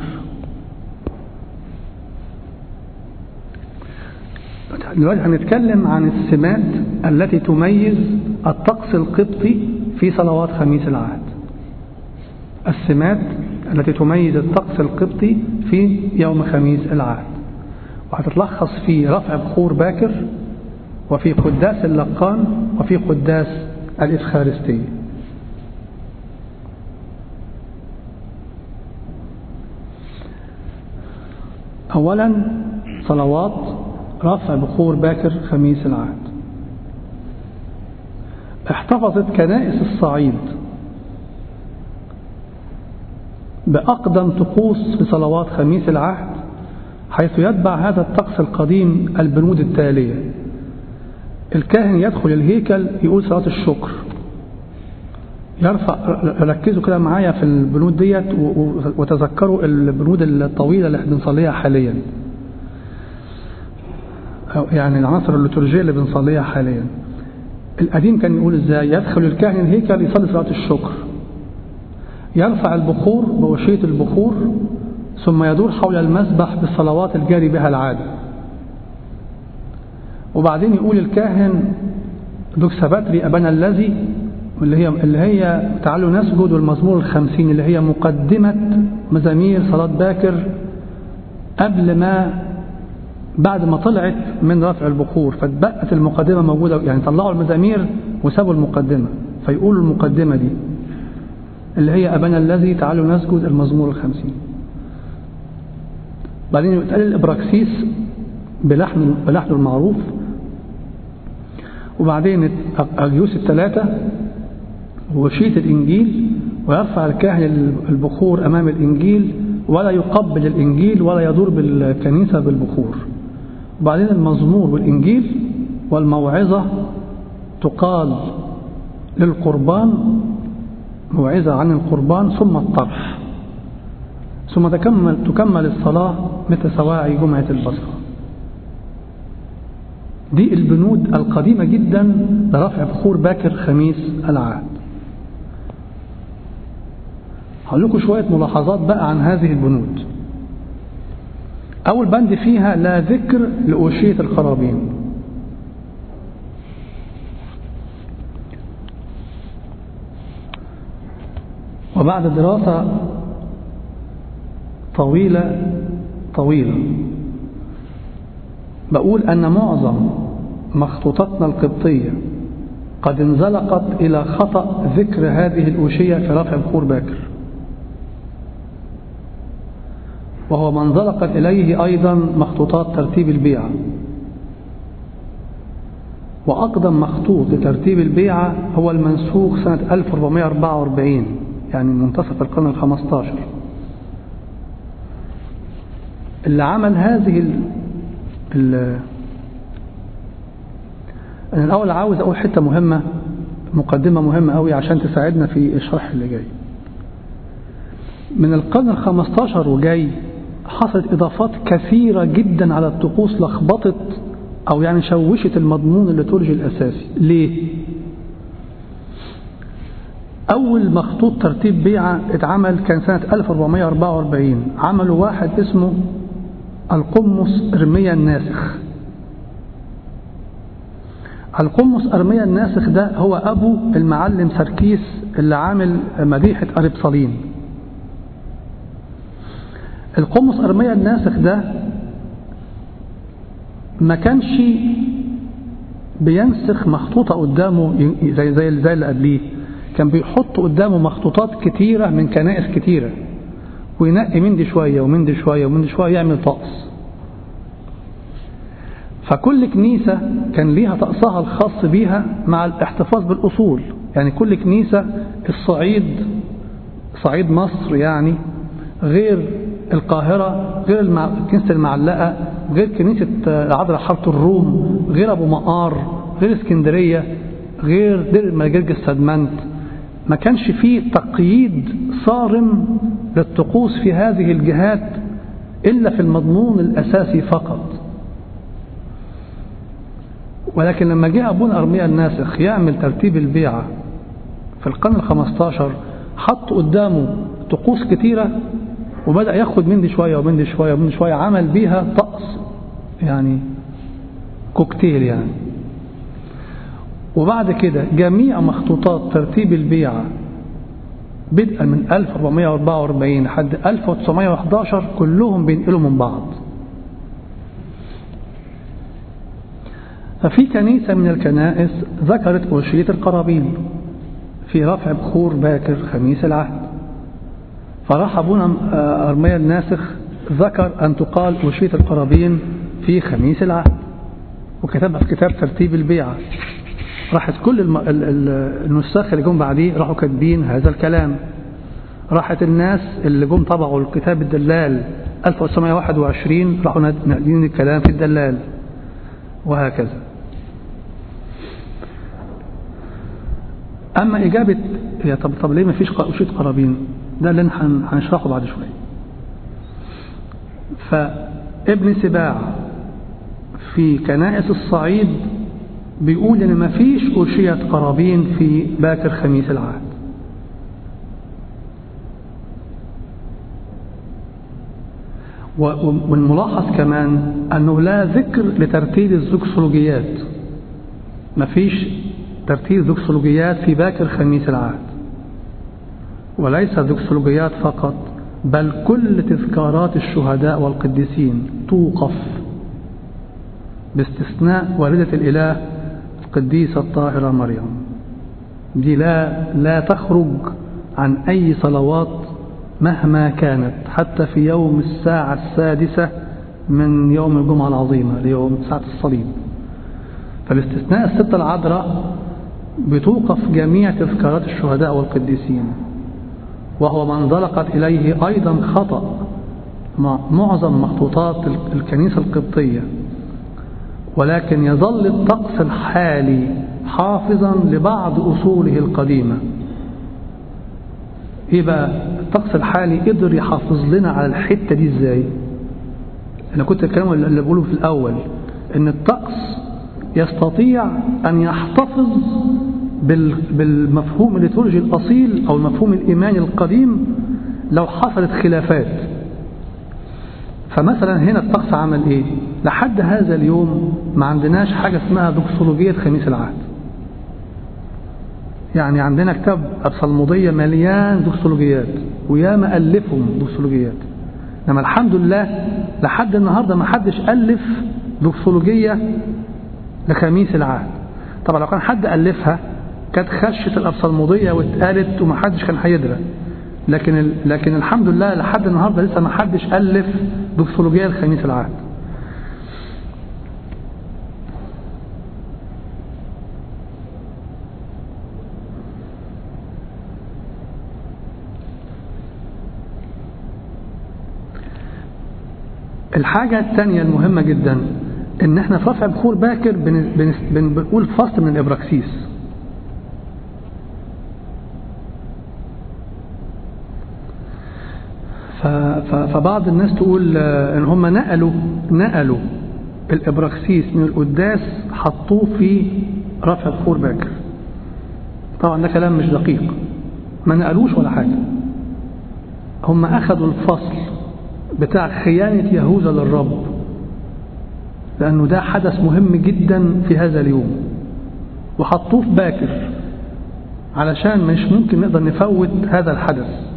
دلوقتي هنتكلم عن السمات التي تميز الطقس القبطي في صلوات خميس العهد السمات التي تميز الطقس القبطي في يوم خميس العهد وهتتلخص في رفع بخور باكر وفي قداس اللقان وفي قداس الإفخارستية أولا صلوات رفع بخور باكر خميس العهد احتفظت كنائس الصعيد بأقدم طقوس في صلوات خميس العهد حيث يتبع هذا الطقس القديم البنود التالية الكاهن يدخل الهيكل يقول صلاة الشكر يرفع ركزوا كده معايا في البنود ديت وتذكروا البنود الطويلة اللي احنا بنصليها حاليا يعني العناصر الليتورجية اللي بنصليها حاليا القديم كان يقول ازاي يدخل الكاهن الهيكل يصلي صلاة الشكر يرفع البخور بوشية البخور ثم يدور حول المسبح بالصلوات الجاري بها العادة وبعدين يقول الكاهن دوكس باتري أبانا الذي اللي هي اللي هي تعالوا نسجد والمزمور الخمسين اللي هي مقدمة مزامير صلاة باكر قبل ما بعد ما طلعت من رفع البخور فاتبقت المقدمة موجودة يعني طلعوا المزامير وسابوا المقدمة فيقولوا المقدمة دي اللي هي أبانا الذي تعالوا نسجد المزمور الخمسين بعدين يتقال الإبراكسيس بلحن بلحنه المعروف وبعدين أجيوس الثلاثة وشيت الإنجيل ويرفع الكاهن البخور أمام الإنجيل ولا يقبل الإنجيل ولا يدور بالكنيسة بالبخور وبعدين المزمور والإنجيل والموعظة تقال للقربان موعظة عن القربان ثم الطرح ثم تكمل, تكمل الصلاة مثل سواعي جمعة البصرة دي البنود القديمة جدا لرفع بخور باكر خميس العهد هقول لكم شوية ملاحظات بقى عن هذه البنود أول بند فيها لا ذكر لأوشية القرابين وبعد دراسة طويلة طويلة بقول أن معظم مخطوطاتنا القبطية قد انزلقت إلى خطأ ذكر هذه الأوشية في رفع بخور باكر وهو ما انزلقت إليه أيضا مخطوطات ترتيب البيعة وأقدم مخطوط لترتيب البيعة هو المنسوخ سنة 1444 يعني منتصف القرن الخمستاشر اللي عمل هذه ال ال أنا الأول عاوز أقول حتة مهمة مقدمة مهمة قوي عشان تساعدنا في الشرح اللي جاي من القرن الخمستاشر وجاي حصلت إضافات كثيرة جدا على الطقوس لخبطت أو يعني شوشت المضمون الليتورجي الأساسي ليه؟ أول مخطوط ترتيب بيعة اتعمل كان سنة 1444 عملوا واحد اسمه القمص إرميا الناسخ القمص أرميا الناسخ ده هو أبو المعلم سركيس اللي عامل مديحة أربصالين القمص أرميا الناسخ ده ما كانش بينسخ مخطوطة قدامه زي زي زي اللي قبليه كان بيحط قدامه مخطوطات كتيرة من كنائس كتيرة وينقي من دي شوية ومن دي شوية ومن دي شوية يعمل طقس فكل كنيسة كان ليها طقسها الخاص بيها مع الاحتفاظ بالأصول يعني كل كنيسة الصعيد صعيد مصر يعني غير القاهرة غير المع... كنيسة المعلقة غير كنيسة العذراء حارة الروم غير أبو مقار غير اسكندرية غير دير المجرج السدمنت ما كانش فيه تقييد صارم للطقوس في هذه الجهات إلا في المضمون الأساسي فقط ولكن لما جاء أبونا أرميا الناسخ يعمل ترتيب البيعة في القرن الخمستاشر حط قدامه طقوس كتيرة وبدأ ياخد من دي شوية ومن دي شوية ومن دي شوية عمل بيها طقس يعني كوكتيل يعني وبعد كده جميع مخطوطات ترتيب البيعة بدءا من 1444 لحد 1911 كلهم بينقلوا من بعض ففي كنيسة من الكنائس ذكرت أوشية القرابين في رفع بخور باكر خميس العهد فراح أبونا أرميا الناسخ ذكر أن تقال أوشية القرابين في خميس العهد وكتبها في كتاب ترتيب البيعة راحت كل الم... النساخ اللي جم بعديه راحوا كاتبين هذا الكلام راحت الناس اللي جم طبعوا الكتاب الدلال 1921 راحوا ناقلين الكلام في الدلال وهكذا أما إجابة يا طب طب ليه ما فيش أشيط قرابين ده اللي هنشرحه بعد شوية فابن سباع في كنائس الصعيد بيقول ان ما فيش أشية قرابين في باكر خميس العهد والملاحظ كمان أنه لا ذكر لترتيب الزوكسولوجيات ما فيش ترتيب زوكسولوجيات في باكر خميس العهد وليس زوكسولوجيات فقط بل كل تذكارات الشهداء والقديسين توقف باستثناء والدة الإله القديسة الطاهرة مريم دي لا لا تخرج عن أي صلوات مهما كانت حتى في يوم الساعة السادسة من يوم الجمعة العظيمة ليوم ساعة الصليب فالاستثناء الستة العذراء بتوقف جميع تذكارات الشهداء والقديسين وهو ما انزلقت إليه أيضا خطأ معظم مخطوطات الكنيسة القبطية ولكن يظل الطقس الحالي حافظا لبعض أصوله القديمة ايه بقى الطقس الحالي قدر يحافظ لنا على الحتة دي ازاي انا كنت الكلام اللي بقوله في الاول ان الطقس يستطيع ان يحتفظ بالمفهوم الليتورجي الاصيل او المفهوم الايماني القديم لو حصلت خلافات فمثلا هنا الطقس عمل ايه لحد هذا اليوم ما عندناش حاجة اسمها دوكسولوجية خميس العهد يعني عندنا كتاب أبصلمودية مليان دوكسولوجيات وياما ألفهم دوكسولوجيات إنما الحمد لله لحد النهاردة ما حدش ألف دوكسولوجية لخميس العهد طبعا لو كان حد ألفها كانت خشت الأبصلمودية واتقالت وما حدش كان هيدرى لكن ال... لكن الحمد لله لحد النهارده لسه ما حدش ألف دوكسولوجية لخميس العهد الحاجة الثانية المهمة جدا ان احنا في رفع بخور باكر بن- بن- بن- بنقول فصل من الابراكسيس ف- ف- فبعض الناس تقول آه، ان هم نقلوا نقلوا الابراكسيس من القداس حطوه في رفع بخور باكر طبعا ده كلام مش دقيق ما نقلوش ولا حاجة هم أخذوا الفصل بتاع خيانة يهوذا للرب لأنه ده حدث مهم جدا في هذا اليوم وحطوه في باكر علشان مش ممكن نقدر نفوت هذا الحدث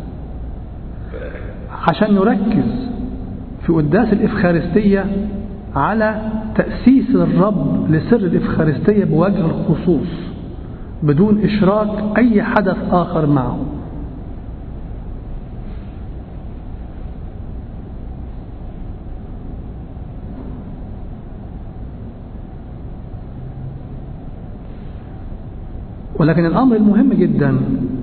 عشان نركز في قداس الإفخارستية على تأسيس الرب لسر الإفخارستية بوجه الخصوص بدون إشراك أي حدث آخر معه ولكن الأمر المهم جدا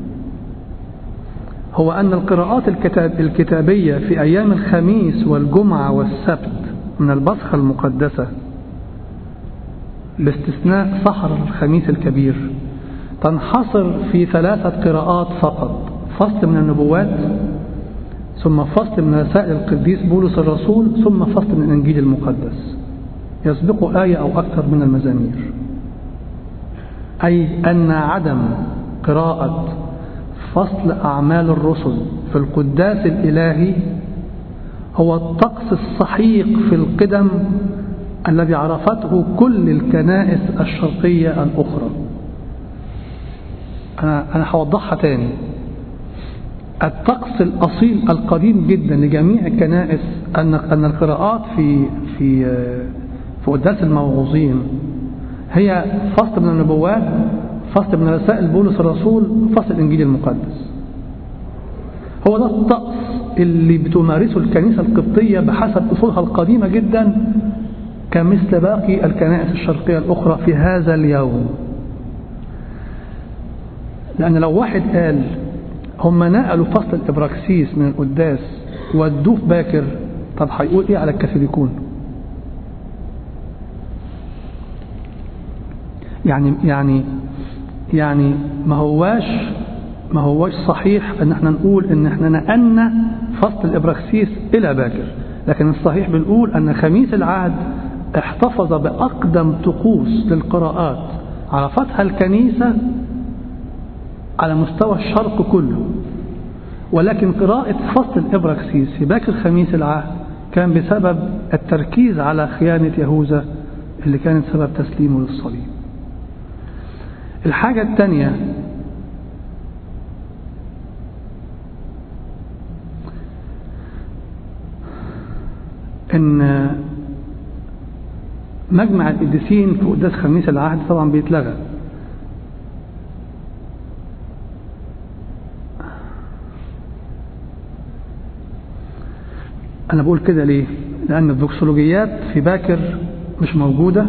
هو أن القراءات الكتاب الكتابية في أيام الخميس والجمعة والسبت من البصخة المقدسة باستثناء سحر الخميس الكبير تنحصر في ثلاثة قراءات فقط فصل من النبوات ثم فصل من رسائل القديس بولس الرسول ثم فصل من الإنجيل المقدس يسبق آية أو أكثر من المزامير أي أن عدم قراءة فصل أعمال الرسل في القداس الإلهي هو الطقس الصحيح في القدم الذي عرفته كل الكنائس الشرقية الأخرى أنا أنا هوضحها تاني الطقس الأصيل القديم جدا لجميع الكنائس أن أن القراءات في في في قداس الموعوظين هي فصل من النبوات فصل من رسائل بولس الرسول فصل الإنجيل المقدس هو ده الطقس اللي بتمارسه الكنيسة القبطية بحسب أصولها القديمة جدا كمثل باقي الكنائس الشرقية الأخرى في هذا اليوم لأن لو واحد قال هم نقلوا فصل الإبراكسيس من القداس ودوه في باكر طب هيقول إيه على الكاثوليكون يعني يعني يعني ما هواش ما هواش صحيح ان احنا نقول ان احنا نقلنا فصل الابراكسيس الى باكر لكن الصحيح بنقول ان خميس العهد احتفظ باقدم طقوس للقراءات عرفتها الكنيسه على مستوى الشرق كله ولكن قراءة فصل الإبراكسيس في باكر خميس العهد كان بسبب التركيز على خيانة يهوذا اللي كانت سبب تسليمه للصليب الحاجة الثانية ان مجمع القديسين في قداس خميس العهد طبعا بيتلغى انا بقول كده ليه لان الدوكسولوجيات في باكر مش موجوده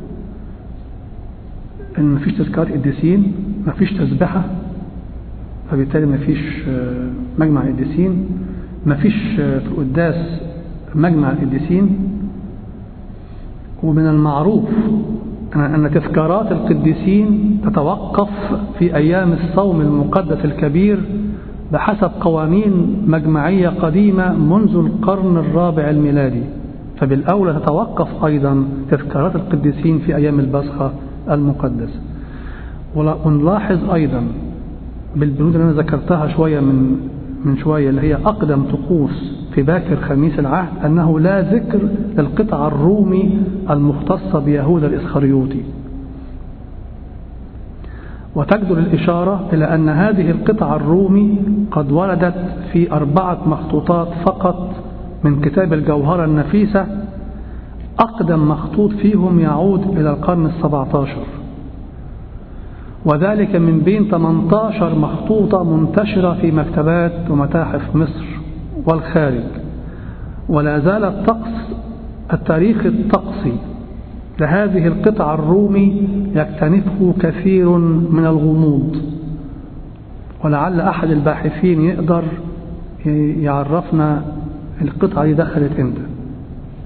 ان مفيش تذكار قديسين مفيش تسبحه فبالتالي مفيش مجمع قديسين مفيش في القداس مجمع القديسين ومن المعروف أن تذكارات القديسين تتوقف في أيام الصوم المقدس الكبير بحسب قوانين مجمعية قديمة منذ القرن الرابع الميلادي فبالأولى تتوقف أيضا تذكارات القديسين في أيام البصخة المقدسة ونلاحظ أيضا بالبنود اللي أنا ذكرتها شوية من من شوية اللي هي أقدم طقوس في باكر خميس العهد أنه لا ذكر للقطع الرومي المختصة بيهوذا الإسخريوطي وتجدر الإشارة إلى أن هذه القطع الرومي قد وردت في أربعة مخطوطات فقط من كتاب الجوهرة النفيسة أقدم مخطوط فيهم يعود إلى القرن السبعة عشر وذلك من بين 18 مخطوطة منتشرة في مكتبات ومتاحف مصر والخارج ولا زال الطقس التاريخ الطقسي لهذه القطع الرومي يكتنفه كثير من الغموض ولعل أحد الباحثين يقدر يعرفنا القطعة دي دخلت امتى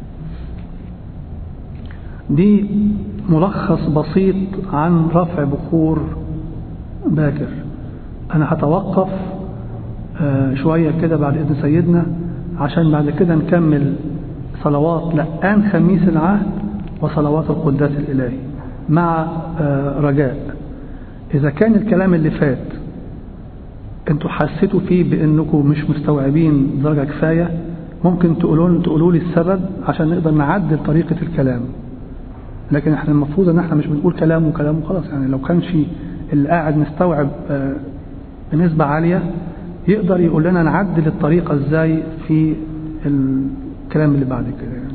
دي ملخص بسيط عن رفع بخور باكر أنا هتوقف شوية كده بعد إذن سيدنا عشان بعد كده نكمل صلوات لقان خميس العهد وصلوات القداس الإلهي مع رجاء إذا كان الكلام اللي فات انتوا حسيتوا فيه بانكم مش مستوعبين درجة كفاية ممكن تقولون تقولوا لي السبب عشان نقدر نعدل طريقة الكلام لكن احنا المفروض ان احنا مش بنقول كلام وكلام وخلاص يعني لو كان شيء اللي قاعد مستوعب بنسبة عالية يقدر يقول لنا نعدل الطريقة ازاي في الكلام اللي بعد كده يعني.